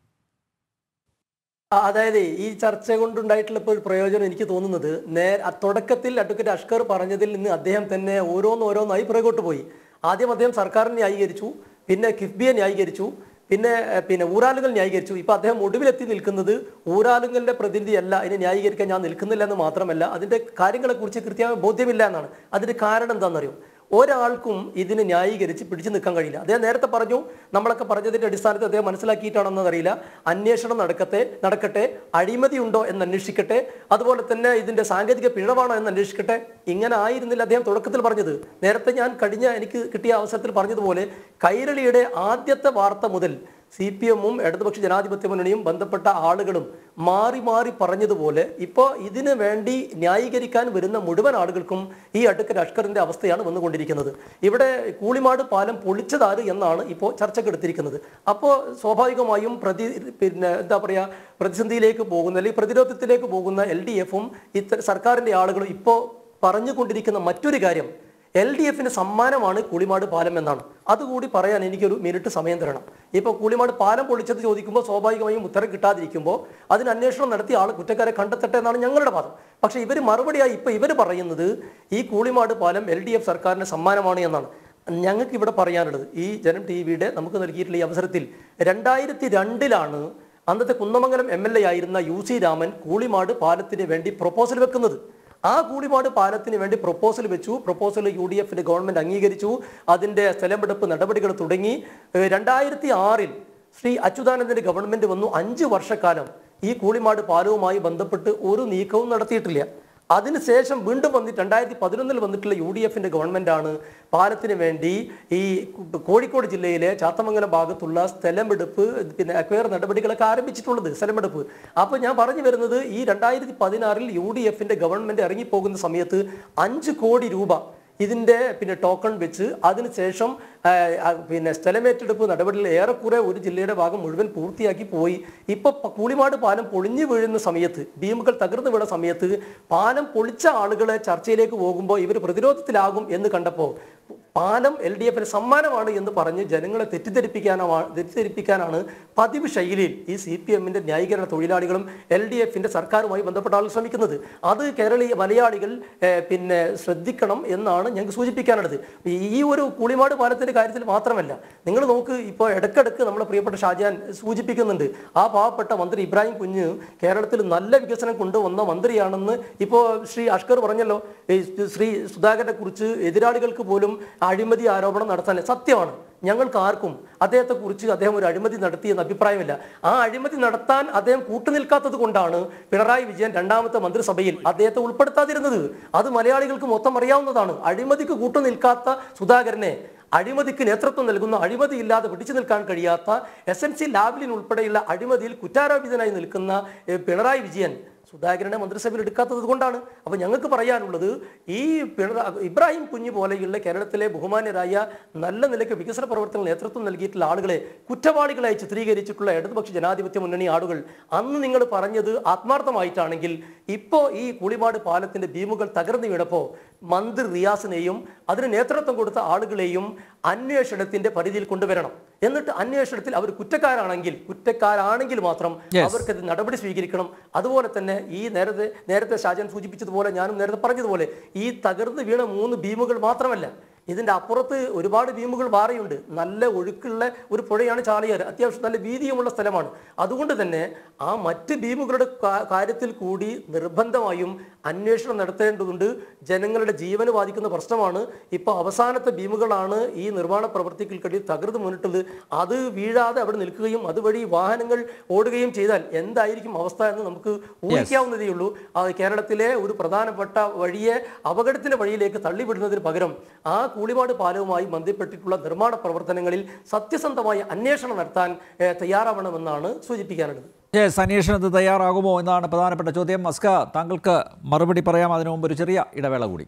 ആ, അതായത് ഈ ചർച്ച കൊണ്ടുണ്ടായിട്ടുള്ള ഇപ്പോൾ ഒരു പ്രയോജനം എനിക്ക് തോന്നുന്നത് നേ ആ തുടക്കത്തിൽ അഡ്വക്കേറ്റ് അഷ്കർ പറഞ്ഞതിൽ നിന്ന് അദ്ദേഹം തന്നെ ഓരോന്നോരോന്നായി പുറകോട്ട് പോയി ആദ്യം അദ്ദേഹം സർക്കാരിനെ ന്യായീകരിച്ചു പിന്നെ കിഫ്ബിയെ ന്യായീകരിച്ചു പിന്നെ ഏഹ്, പിന്നെ ഊരാലുകൾ ന്യായീകരിച്ചു ഇപ്പൊ അദ്ദേഹം ഒടുവിലെത്തി നിൽക്കുന്നത് ഊരാലുകളുടെ പ്രതിനിധിയല്ല അതിനെ ന്യായീകരിക്കാൻ ഞാൻ നിൽക്കുന്നില്ല എന്ന് മാത്രമല്ല അതിന്റെ കാര്യങ്ങളെക്കുറിച്ച് കൃത്യമായ ബോധ്യമില്ല എന്നാണ് അതിന്റെ കാരണം എന്താണെന്നറിയോ ഒരാൾക്കും ഇതിനെ ന്യായീകരിച്ച് പിടിച്ചു നിൽക്കാൻ കഴിയില്ല അദ്ദേഹം നേരത്തെ പറഞ്ഞു നമ്മളൊക്കെ പറഞ്ഞതിന്റെ അടിസ്ഥാനത്തിൽ അദ്ദേഹം മനസ്സിലാക്കിയിട്ടാണെന്ന് അറിയില്ല അന്വേഷണം നടക്കട്ടെ നടക്കട്ടെ അഴിമതി ഉണ്ടോ എന്ന് അന്വേഷിക്കട്ടെ അതുപോലെ തന്നെ ഇതിന്റെ സാങ്കേതിക പിഴവാണോ എന്ന് അന്വേഷിക്കട്ടെ ഇങ്ങനെ ആയിരുന്നില്ല അദ്ദേഹം തുടക്കത്തിൽ പറഞ്ഞത് നേരത്തെ ഞാൻ കഴിഞ്ഞ എനിക്ക് കിട്ടിയ അവസരത്തിൽ പറഞ്ഞതുപോലെ കൈരളിയുടെ ആദ്യത്തെ വാർത്ത മുതൽ സി പി എമ്മും ഇടതുപക്ഷ ജനാധിപത്യ മുന്നണിയും ബന്ധപ്പെട്ട ആളുകളും മാറി മാറി പറഞ്ഞതുപോലെ ഇപ്പോൾ ഇതിനു വേണ്ടി ന്യായീകരിക്കാൻ വരുന്ന മുഴുവൻ ആളുകൾക്കും ഈ അഡ്വക്കറ്റ് അഷ്കറിന്റെ അവസ്ഥയാണ് വന്നുകൊണ്ടിരിക്കുന്നത് ഇവിടെ കൂളിമാട് പാലം പൊളിച്ചതാര് എന്നാണ് ഇപ്പോൾ ചർച്ചക്കെടുത്തിരിക്കുന്നത് അപ്പോൾ സ്വാഭാവികമായും പ്രതി പിന്നെ എന്താ പറയുക പ്രതിസന്ധിയിലേക്ക് പോകുന്ന അല്ലെങ്കിൽ പ്രതിരോധത്തിലേക്ക് പോകുന്ന എൽ ഡി എഫും ഇത്ത സർക്കാരിന്റെ ആളുകളും ഇപ്പോൾ പറഞ്ഞുകൊണ്ടിരിക്കുന്ന മറ്റൊരു കാര്യം എൽ ഡി എഫിന് സമ്മാനമാണ് കൂളിമാട് പാലം എന്നാണ് അതുകൂടി പറയാൻ എനിക്കൊരു മിനിറ്റ് സമയം തരണം ഇപ്പോൾ കൂളിമാട് പാലം പൊളിച്ചത് ചോദിക്കുമ്പോൾ സ്വാഭാവികമായും ഉത്തരം കിട്ടാതിരിക്കുമ്പോൾ അതിന് അന്വേഷണം നടത്തി ആൾ കുറ്റക്കാരെ കണ്ടെത്തട്ടെ എന്നാണ് ഞങ്ങളുടെ വാദം പക്ഷേ ഇവർ മറുപടിയായി ഇപ്പോൾ ഇവർ പറയുന്നത് ഈ കൂളിമാട് പാലം എൽ ഡി എഫ് സർക്കാരിന് സമ്മാനമാണ് എന്നാണ് ഞങ്ങൾക്ക് ഇവിടെ പറയാനുള്ളത് ഈ ജനം ടി വിയുടെ നമുക്ക് നൽകിയിട്ടുള്ള ഈ അവസരത്തിൽ രണ്ടായിരത്തി രണ്ടിലാണ് അന്നത്തെ കുന്നമംഗലം എം എൽ എ ആയിരുന്ന യു സി രാമൻ കൂളിമാട് പാലത്തിന് വേണ്ടി പ്രൊപ്പോസൽ വെക്കുന്നത് ആ കൂടിമാട് പാലത്തിന് വേണ്ടി പ്രൊപ്പോസൽ വെച്ചു പ്രൊപ്പോസൽ യു ഡി എഫിന്റെ ഗവൺമെന്റ് അംഗീകരിച്ചു അതിന്റെ സ്ഥലമെടുപ്പ് നടപടികൾ തുടങ്ങി ഏഹ് രണ്ടായിരത്തി ആറിൽ ശ്രീ അച്യുതാനന്ദന്റെ ഗവൺമെന്റ് വന്നു അഞ്ച് വർഷക്കാലം ഈ കൂളിമാട് പാലവുമായി ബന്ധപ്പെട്ട് ഒരു നീക്കവും നടത്തിയിട്ടില്ല അതിനുശേഷം വീണ്ടും വന്നിട്ട് രണ്ടായിരത്തി പതിനൊന്നിൽ വന്നിട്ടുള്ള യു ഡി എഫിന്റെ ഗവൺമെന്റാണ് പാലത്തിന് വേണ്ടി ഈ കോഴിക്കോട് ജില്ലയിലെ ചാത്തമംഗലം ഭാഗത്തുള്ള സ്ഥലമെടുപ്പ് പിന്നെ അക്വയർ നടപടികളൊക്കെ ആരംഭിച്ചിട്ടുള്ളത് സ്ഥലമെടുപ്പ് അപ്പോൾ ഞാൻ പറഞ്ഞു വരുന്നത് ഈ രണ്ടായിരത്തി പതിനാറിൽ യു ഡി എഫിന്റെ ഗവൺമെന്റ് ഇറങ്ങിപ്പോകുന്ന സമയത്ത് അഞ്ച് കോടി രൂപ ഇതിന്റെ പിന്നെ ടോക്കൺ വെച്ച് അതിനുശേഷം ആ, ആ, പിന്നെ സ്ഥലമേറ്റെടുപ്പ് നടപടിയിൽ ഏറെക്കുറെ ഒരു ജില്ലയുടെ ഭാഗം മുഴുവൻ പൂർത്തിയാക്കി പോയി ഇപ്പൊ പ- കൂളിമാട് പാലം പൊളിഞ്ഞു വീഴുന്ന സമയത്ത് ഭീമുകൾ തകർന്നു വീണ സമയത്ത് പാലം പൊളിച്ച ആളുകളെ ചർച്ചയിലേക്ക് പോകുമ്പോൾ ഇവർ പ്രതിരോധത്തിലാകും എന്ന് കണ്ടപ്പോൾ പാലം എൽ ഡി എഫിന് സമ്മാനമാണ് എന്ന് പറഞ്ഞ് ജനങ്ങളെ തെറ്റിദ്ധരിപ്പിക്കാനാണ് തെറ്റിദ്ധരിപ്പിക്കാനാണ് പതിവ് ശൈലിയിൽ ഈ സി പി എമ്മിന്റെ ന്യായീകരണ തൊഴിലാളികളും എൽ ഡി എഫിന്റെ സർക്കാരുമായി ബന്ധപ്പെട്ട ആളുകൾ ശ്രമിക്കുന്നത് അത് കേരളീയ മലയാളികൾ ഏഹ്, പിന്നെ ശ്രദ്ധിക്കണം എന്നാണ് ഞങ്ങൾക്ക് സൂചിപ്പിക്കാനുള്ളത് ഈ ഒരു കൂളിമാട് പാലത്തിന്റെ കാര്യത്തിൽ മാത്രമല്ല നിങ്ങൾ നോക്ക് ഇപ്പോൾ ഇടയ്ക്കിടയ്ക്ക് നമ്മളെ പ്രിയപ്പെട്ട ഷാജാൻ സൂചിപ്പിക്കുന്നുണ്ട് ആ പാവപ്പെട്ട മന്ത്രി ഇബ്രാഹിം കുഞ്ഞ് കേരളത്തിൽ നല്ല വികസനം കൊണ്ടുവന്ന മന്ത്രിയാണെന്ന് ഇപ്പോൾ ശ്രീ അഷ്കർ പറഞ്ഞല്ലോ ഈ ശ്രീ സുധാകരനെ കുറിച്ച് എതിരാളികൾക്ക് പോലും അഴിമതി ആരോപണം നടത്താൻ സത്യമാണ് ഞങ്ങൾക്ക് ആർക്കും അദ്ദേഹത്തെ കുറിച്ച് അദ്ദേഹം ഒരു അഴിമതി നടത്തിയെന്ന് അഭിപ്രായമില്ല ആ അഴിമതി നടത്താൻ അദ്ദേഹം കൂട്ടുനിൽക്കാത്തത് കൊണ്ടാണ് പിണറായി വിജയൻ രണ്ടാമത്തെ മന്ത്രിസഭയിൽ അദ്ദേഹത്തെ ഉൾപ്പെടുത്താതിരുന്നത് അത് മലയാളികൾക്ക് മൊത്തം അറിയാവുന്നതാണ് അഴിമതിക്ക് കൂട്ടുനിൽക്കാത്ത സുധാകരനെ അഴിമതിക്ക് നേതൃത്വം നൽകുന്ന അഴിമതി ഇല്ലാതെ പിടിച്ചു നിൽക്കാൻ കഴിയാത്ത എസ് എൻ സി ലാബിലിൻ ഉൾപ്പെടെയുള്ള അഴിമതിയിൽ കുറ്റാരോപിതനായി നിൽക്കുന്ന ഏഹ്, പിണറായി വിജയൻ സുധാകരനെ മന്ത്രിസഭയിൽ എടുക്കാത്തത് കൊണ്ടാണ് അപ്പൊ ഞങ്ങൾക്ക് പറയാനുള്ളത് ഈ പിണറാ ഇബ്രാഹിം കുഞ്ഞ് പോലെയുള്ള കേരളത്തിലെ ബഹുമാന്യരായ നല്ല നിലയ്ക്ക് വികസന പ്രവർത്തനങ്ങൾ നേതൃത്വം നൽകിയിട്ടുള്ള ആളുകളെ കുറ്റവാളികളായി ചിത്രീകരിച്ചിട്ടുള്ള ഇടതുപക്ഷ ജനാധിപത്യ മുന്നണി ആളുകൾ അന്ന് നിങ്ങൾ പറഞ്ഞത് ആത്മാർത്ഥമായിട്ടാണെങ്കിൽ ഇപ്പോൾ ഈ കുളിമാട് പാലത്തിന്റെ ഭീമുകൾ തകർന്നു വീണപ്പോൾ മന്ത്രി റിയാസിനെയും അതിന് നേതൃത്വം കൊടുത്ത ആളുകളെയും അന്വേഷണത്തിന്റെ പരിധിയിൽ കൊണ്ടുവരണം എന്നിട്ട് അന്വേഷണത്തിൽ അവർ കുറ്റക്കാരാണെങ്കിൽ കുറ്റക്കാരാണെങ്കിൽ മാത്രം Yes. അവർക്ക് നടപടി സ്വീകരിക്കണം അതുപോലെ തന്നെ ഈ നേരത്തെ നേരത്തെ ഷാജൻ സൂചിപ്പിച്ചതുപോലെ ഞാനും നേരത്തെ പറഞ്ഞതുപോലെ ഈ തകർന്ന് വീണ മൂന്ന് ഭീമുകൾ മാത്രമല്ല ഇതിന്റെ അപ്പുറത്ത് ഒരുപാട് ഭീമുകൾ മാറിയുണ്ട് നല്ല ഒഴുക്കുള്ള ഒരു പുഴയാണ് ചാലിയാർ അത്യാവശ്യം നല്ല വീതിയുമുള്ള സ്ഥലമാണ് അതുകൊണ്ട് തന്നെ ആ മറ്റ് ഭീമുകളുടെ കാ- കാര്യത്തിൽ കൂടി നിർബന്ധമായും അന്വേഷണം നടത്തേണ്ടതുണ്ട് ജനങ്ങളുടെ ജീവന് ബാധിക്കുന്ന പ്രശ്നമാണ് ഇപ്പോൾ അവസാനത്തെ ഭീമുകളാണ് ഈ നിർമ്മാണ പ്രവർത്തികൾക്കിടയിൽ തകർന്ന് മുന്നിട്ടത് അത് വീഴാതെ അവിടെ നിൽക്കുകയും അതുവഴി വാഹനങ്ങൾ ഓടുകയും ചെയ്താൽ എന്തായിരിക്കും അവസ്ഥ എന്ന് നമുക്ക് ഊഹിക്കാവുന്നതേ ഉള്ളൂ അത് കേരളത്തിലെ ഒരു പ്രധാനപ്പെട്ട വഴിയെ അപകടത്തിന്റെ വഴിയിലേക്ക് തള്ളിവിടുന്നതിന് പകരം ആ കൂളിമാട് പാലവുമായി ബന്ധപ്പെട്ടിട്ടുള്ള നിർമ്മാണ പ്രവർത്തനങ്ങളിൽ സത്യസന്ധമായ അന്വേഷണം നടത്താൻ ഏഹ്, തയ്യാറാവണമെന്നാണ് സൂചിപ്പിക്കാനുള്ളത് യെസ് അന്വേഷണത്തിന് തയ്യാറാകുമോ എന്നാണ് പ്രധാനപ്പെട്ട ചോദ്യം അസ്ക താങ്കൾക്ക് മറുപടി പറയാം അതിനു മുമ്പ് ഒരു ചെറിയ ഇടവേള കൂടി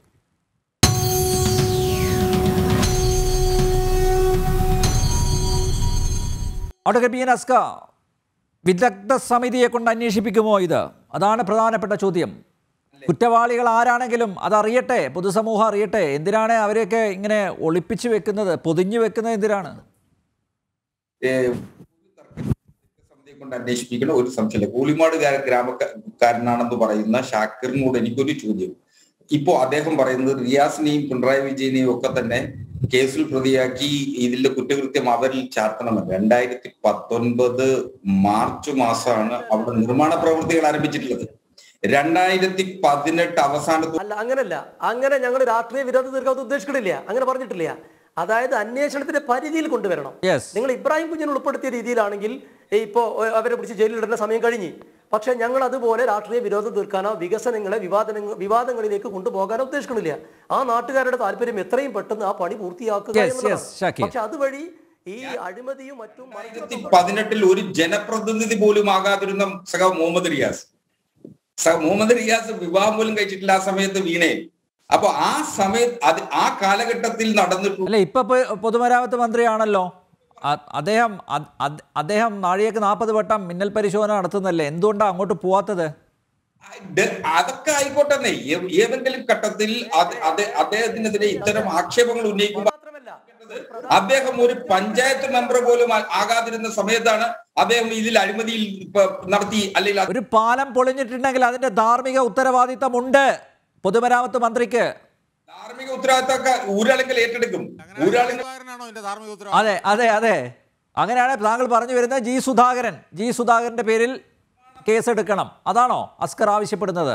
അവിടെ ബി എൻ അസ്ക വിദഗ്ധ സമിതിയെ കൊണ്ട് അന്വേഷിപ്പിക്കുമോ ഇത് അതാണ് പ്രധാനപ്പെട്ട ചോദ്യം കുറ്റവാളികൾ ആരാണെങ്കിലും അതറിയട്ടെ പൊതുസമൂഹം അറിയട്ടെ എന്തിനാണ് അവരെയൊക്കെ ഇങ്ങനെ ഒളിപ്പിച്ചു വെക്കുന്നത് പൊതിഞ്ഞു വെക്കുന്നത് എന്തിനാണ് ഏഹ് സമിതിയെ കൊണ്ട് അന്വേഷിപ്പിക്കണം ഒരു സംശയമില്ല കൂലിമാട് ഗ്രാ- ഗ്രാമക്കാരനാണെന്ന് പറയുന്ന ഷാക്കിറിനോട് എനിക്കൊരു ചോദ്യം ഇപ്പോ അദ്ദേഹം പറയുന്നത് റിയാസിനെയും പിണറായി വിജയനെയും ഒക്കെ തന്നെ കേസിൽ പ്രതിയാക്കി ഇതിന്റെ കുറ്റകൃത്യം അവരിൽ ചാർത്തണമെന്ന് രണ്ടായിരത്തി പത്തൊൻപത് മാർച്ച് മാസമാണ് അവിടെ നിർമ്മാണ പ്രവൃത്തികൾ ആരംഭിച്ചിട്ടുള്ളത് രണ്ടായിരത്തി പതിനെട്ട് അവസാനത്തോടെ അല്ല അങ്ങനല്ല അങ്ങനെ ഞങ്ങൾ രാഷ്ട്രീയ വിരോധം തീർക്കാൻ ഉദ്ദേശിക്കണില്ല അങ്ങനെ പറഞ്ഞിട്ടില്ല അതായത് അന്വേഷണത്തിന്റെ പരിധിയിൽ കൊണ്ടുവരണം യെസ് നിങ്ങൾ ഇബ്രാഹിം കുഞ്ഞിനെ ഉൾപ്പെടുത്തിയ രീതിയിലാണെങ്കിൽ ഇപ്പോൾ അവരെ പിടിച്ച് ജയിലിലിടേണ്ട സമയം കഴിഞ്ഞ് പക്ഷെ ഞങ്ങൾ അതുപോലെ രാഷ്ട്രീയ വിരോധം തീർക്കാനോ വികസനങ്ങളെ വിവാദങ്ങൾ വിവാദങ്ങളിലേക്ക് കൊണ്ടുപോകാനോ ഉദ്ദേശിക്കണില്ല ആ നാട്ടുകാരുടെ താല്പര്യം എത്രയും പെട്ടെന്ന് ആ പണി പൂർത്തിയാക്കുക Yes, എന്നുള്ളതാണ്. yes, ഷാക്കിർ. പക്ഷെ അതുവഴി ഈ അഴിമതിയും മറ്റും രണ്ടായിരത്തി പതിനെട്ടിൽ ഒരു ജനപ്രതിനിധി പോലും ആകാതിരുന്ന സഖാവ് മുഹമ്മദ് റിയാസ് സഖ മുഹമ്മദ് റിയാസ് വിവാഹം പോലും കഴിച്ചിട്ടില്ല ആ സമയത്ത് വീണേ അപ്പൊ ആ സമയത്ത് അത് ആ കാലഘട്ടത്തിൽ നടന്നിട്ടുള്ള അല്ല ഇപ്പൊ പൊ- പൊതുമരാമത്ത് മന്ത്രിയാണല്ലോ അ- അദ്ദേഹം അ- അ- അദ്ദേഹം നാഴികക്ക് നാൽപ്പത് വട്ടം മിന്നൽ പരിശോധന നടത്തുന്നല്ലേ എന്തുകൊണ്ടാണ് അങ്ങോട്ട് പോവാത്തത് ഡ- അതൊക്കെ ആയിക്കോട്ടെ ഏ- ഏതെങ്കിലും ഘട്ടത്തിൽ അത് അത് അദ്ദേഹത്തിനെതിരെ ഇത്തരം ആക്ഷേപങ്ങൾ ഉന്നയിക്കുമ്പോൾ മാത്രമല്ല അദ്ദേഹം ഒരു പഞ്ചായത്ത് മെമ്പർ പോലും ആ- ആകാതിരുന്ന സമയത്താണ് അദ്ദേഹം ഇതിൽ അഴിമതിയിൽ ഇപ്പൊ നടത്തി അല്ലെങ്കിൽ അത് ഒരു പാലം പൊളിഞ്ഞിട്ടുണ്ടെങ്കിൽ അതിന്റെ ധാർമ്മിക ഉത്തരവാദിത്തമുണ്ട് പൊതുമരാമത്ത് മന്ത്രിക്ക് ധാർമ്മിക ഉത്തരവാദിത്തമൊക്കെ ഊരാളുകൾ ഏറ്റെടുക്കും ഊരാളുകൾ സുധാകരനാണോ എന്റെ ധാർമ്മിക ഉത്തരവാദിത്വം അതെ അതെ അതെ അങ്ങനെയാണ് താങ്കൾ പറഞ്ഞു വരുന്നത് ജി സുധാകരൻ ജി സുധാകരന്റെ പേരിൽ കേസെടുക്കണം അതാണോ അസ്കർ ആവശ്യപ്പെടുന്നത്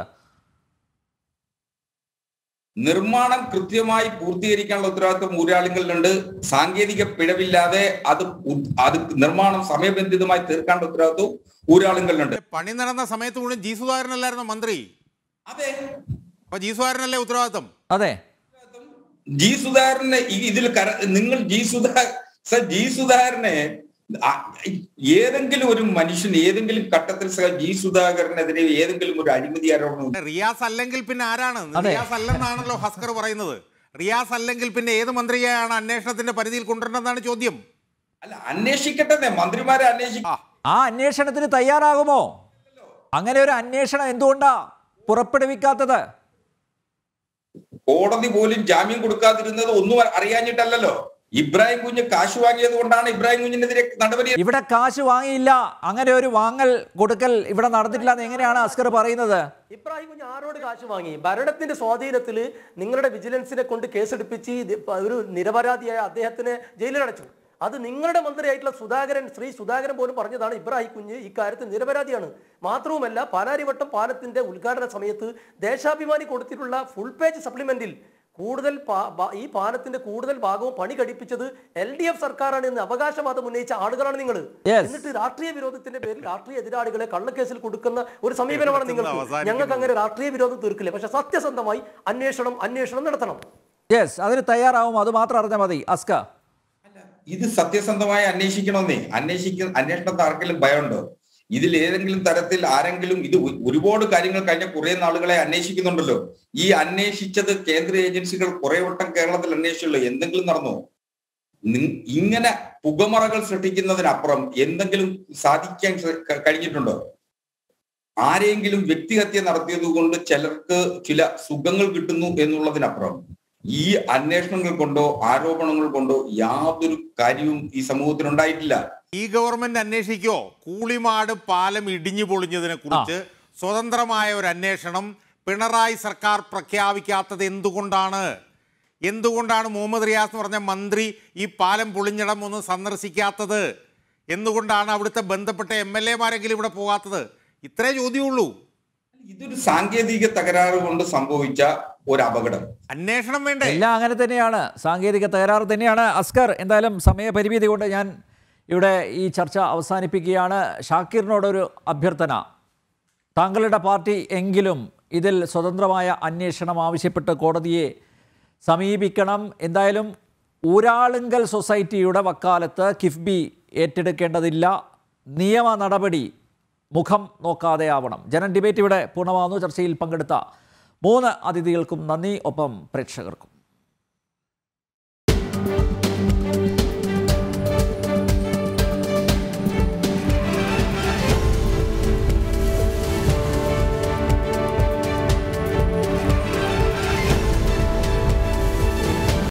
നിർമ്മാണം കൃത്യമായി പൂർത്തീകരിക്കാനുള്ള ഉത്തരവാദിത്വം ഊരാളുകളിലുണ്ട് സാങ്കേതിക പിഴവില്ലാതെ അത് ഉ- അത് നിർമ്മാണം സമയബന്ധിതമായി തീർക്കാനുള്ള ഉത്തരവാദിത്വം ഊരാളുകളിലുണ്ട് പണി നടന്ന സമയത്ത് മുഴുവൻ ജി സുധാകരനല്ലായിരുന്നോ മന്ത്രി അതെ അപ്പൊ ജി സുധാകരനല്ലേ ഉത്തരവാദിത്തം അതെ ജി സുധാകരനെ ഈ- ഇതിൽ കര നിങ്ങൾ ജി സുധാ സർ ജി സുധാകരനെ ആ- ഏതെങ്കിലും ഒരു മനുഷ്യൻ ഏതെങ്കിലും ഘട്ടത്തിൽ സർ ജി സുധാകരനെതിരെ ഏതെങ്കിലും ഒരു അഴിമതി ആരോപണം റിയാസ് അല്ലെങ്കിൽ പിന്നെ ആരാണ് അതെ. റിയാസ് അല്ലെന്നാണല്ലോ ഹസ്കർ പറയുന്നത് റിയാസ് അല്ലെങ്കിൽ പിന്നെ ഏത് മന്ത്രിയെയാണ് അന്വേഷണത്തിന്റെ പരിധിയിൽ കൊണ്ടുവരണമെന്നാണ് ചോദ്യം അല്ല അന്വേഷിക്കട്ടെ മന്ത്രിമാരെ അന്വേഷിക്ക ആ ആ അന്വേഷണത്തിന് തയ്യാറാകുമോ അങ്ങനെ ഒരു അന്വേഷണം എന്തുകൊണ്ടാ പുറപ്പെടുവിക്കാത്തത് കോടതി പോലും ജാമ്യം കൊടുക്കാതിരുന്നത് ഒന്നും അറിയാഞ്ഞിട്ടല്ലല്ലോ ഇബ്രാഹിം കുഞ്ഞ് കാശ് വാങ്ങിയത് കൊണ്ടാണ് ഇബ്രാഹിം കുഞ്ഞിനെതിരെ നടപടി ഇവിടെ കാശ് വാങ്ങിയില്ല അങ്ങനെ ഒരു വാങ്ങൽ കൊടുക്കൽ ഇവിടെ നടന്നിട്ടില്ല എന്ന് എങ്ങനെയാണ് അസ്കർ പറയുന്നത് ഇബ്രാഹിം കുഞ്ഞ് ആരോട് കാശ് വാങ്ങി ഭരണത്തിന്റെ സ്വാധീനത്തിൽ നിങ്ങളുടെ വിജിലൻസിനെ കൊണ്ട് കേസെടുപ്പിച്ച് ഇത് പ- ഒരു നിരപരാധിയായ അദ്ദേഹത്തിനെ ജയിലിലടച്ചു അത് നിങ്ങളുടെ മന്ത്രിയായിട്ടുള്ള സുധാകരൻ ശ്രീ സുധാകരൻ പോലും പറഞ്ഞതാണ് ഇബ്രാഹിം കുഞ്ഞ് ഇക്കാര്യത്തിൽ നിരപരാധിയാണ് മാത്രവുമല്ല പാലാരിവട്ടം പാലത്തിന്റെ ഉദ്ഘാടന സമയത്ത് ദേശാഭിമാനി കൊടുത്തിട്ടുള്ള ഫുൾ പേജ് സപ്ലിമെന്റിൽ കൂടുതൽ പാ- ബ- ഈ പാലത്തിന്റെ കൂടുതൽ ഭാഗവും പണി കഴിപ്പിച്ചത് എൽ ഡി എഫ് സർക്കാരാണ് എന്ന് അവകാശവാദം ഉന്നയിച്ച ആളുകളാണ് നിങ്ങൾ Yes. എന്നിട്ട് രാഷ്ട്രീയ വിരോധത്തിന്റെ പേരിൽ രാഷ്ട്രീയ എതിരാളികളെ കള്ളക്കേസിൽ കൊടുക്കുന്ന ഒരു സമീപനമാണ് നിങ്ങൾക്ക് അവസാനിക്കുന്നത്. ഞങ്ങൾക്ക് അങ്ങനെ രാഷ്ട്രീയ വിരോധം തീർക്കില്ല പക്ഷെ സത്യസന്ധമായി അന്വേഷണം അന്വേഷണം നടത്തണം യെസ് അതിന് തയ്യാറാവും അത് മാത്രം അറിഞ്ഞാൽ മതി അസ്ക ഇത് സത്യസന്ധമായി അന്വേഷിക്കണമെന്നേ അന്വേഷിക്കുന്ന അന്വേഷണത്തെ ആർക്കെങ്കിലും ഭയമുണ്ടോ ഇതിൽ ഏതെങ്കിലും തരത്തിൽ ആരെങ്കിലും ഇത് ഒ- ഒരുപാട് കാര്യങ്ങൾ കഴിഞ്ഞ കുറെ നാളുകളെ അന്വേഷിക്കുന്നുണ്ടല്ലോ ഈ അന്വേഷിച്ചത് കേന്ദ്ര ഏജൻസികൾ കുറെ വട്ടം കേരളത്തിൽ അന്വേഷിച്ചുള്ളൂ എന്തെങ്കിലും നടന്നോ നി- ഇങ്ങനെ പുകമറകൾ സൃഷ്ടിക്കുന്നതിനപ്പുറം എന്തെങ്കിലും സാധിക്കാൻ ശ്ര- ക- കഴിഞ്ഞിട്ടുണ്ടോ ആരെങ്കിലും വ്യക്തിഹത്യ നടത്തിയത് കൊണ്ട് ചിലർക്ക് ചില സുഖങ്ങൾ കിട്ടുന്നു എന്നുള്ളതിനപ്പുറം ഈ അന്വേഷണങ്ങൾ കൊണ്ടോ ആരോപണങ്ങൾ കൊണ്ടോ യാതൊരു കാര്യവും ഈ സമൂഹത്തിനുണ്ടായിട്ടില്ല ഈ ഗവൺമെന്റ് അന്വേഷിക്കോ കൂളിമാട് പാലം ഇടിഞ്ഞു പൊളിഞ്ഞതിനെ കുറിച്ച് സ്വതന്ത്രമായ ഒരു അന്വേഷണം പിണറായി സർക്കാർ പ്രഖ്യാപിക്കാത്തത് എന്തുകൊണ്ടാണ് എന്തുകൊണ്ടാണ് മുഹമ്മദ് റിയാസ് എന്ന് പറഞ്ഞ മന്ത്രി ഈ പാലം പൊളിഞ്ഞിടം ഒന്ന് സന്ദർശിക്കാത്തത് എന്തുകൊണ്ടാണ് അവിടുത്തെ ബന്ധപ്പെട്ട എം എൽ എമാരെങ്കിലും ഇവിടെ പോകാത്തത് ഇത്രേ ചോദ്യമുള്ളൂ ഇതൊരു സാങ്കേതിക തകരാറ് കൊണ്ട് സംഭവിച്ച ഒരു അപകടം അന്വേഷണം വേണ്ടേ എല്ലാം അങ്ങനെ തന്നെയാണ് സാങ്കേതിക തകരാറ് തന്നെയാണ് അസ്കർ എന്തായാലും സമയപരിമിതി കൊണ്ട് ഞാൻ ഇവിടെ ഈ ചർച്ച അവസാനിപ്പിക്കുകയാണ് ഷാക്കിറിനോടൊരു അഭ്യർത്ഥന താങ്കളുടെ പാർട്ടി എങ്കിലും ഇതിൽ സ്വതന്ത്രമായ അന്വേഷണം ആവശ്യപ്പെട്ട് കോടതിയെ സമീപിക്കണം എന്തായാലും ഊരാളുങ്കൽ സൊസൈറ്റിയുടെ വക്കാലത്ത് കിഫ്ബി ഏറ്റെടുക്കേണ്ടതില്ല നിയമ നടപടി മുഖം നോക്കാതെ ആവണം ജനൻ ഡിബേറ്റ് ഇവിടെ പൂർണ്ണമാകുന്നു ചർച്ചയിൽ പങ്കെടുത്ത മൂന്ന് അതിഥികൾക്കും നന്ദി ഒപ്പം പ്രേക്ഷകർക്കും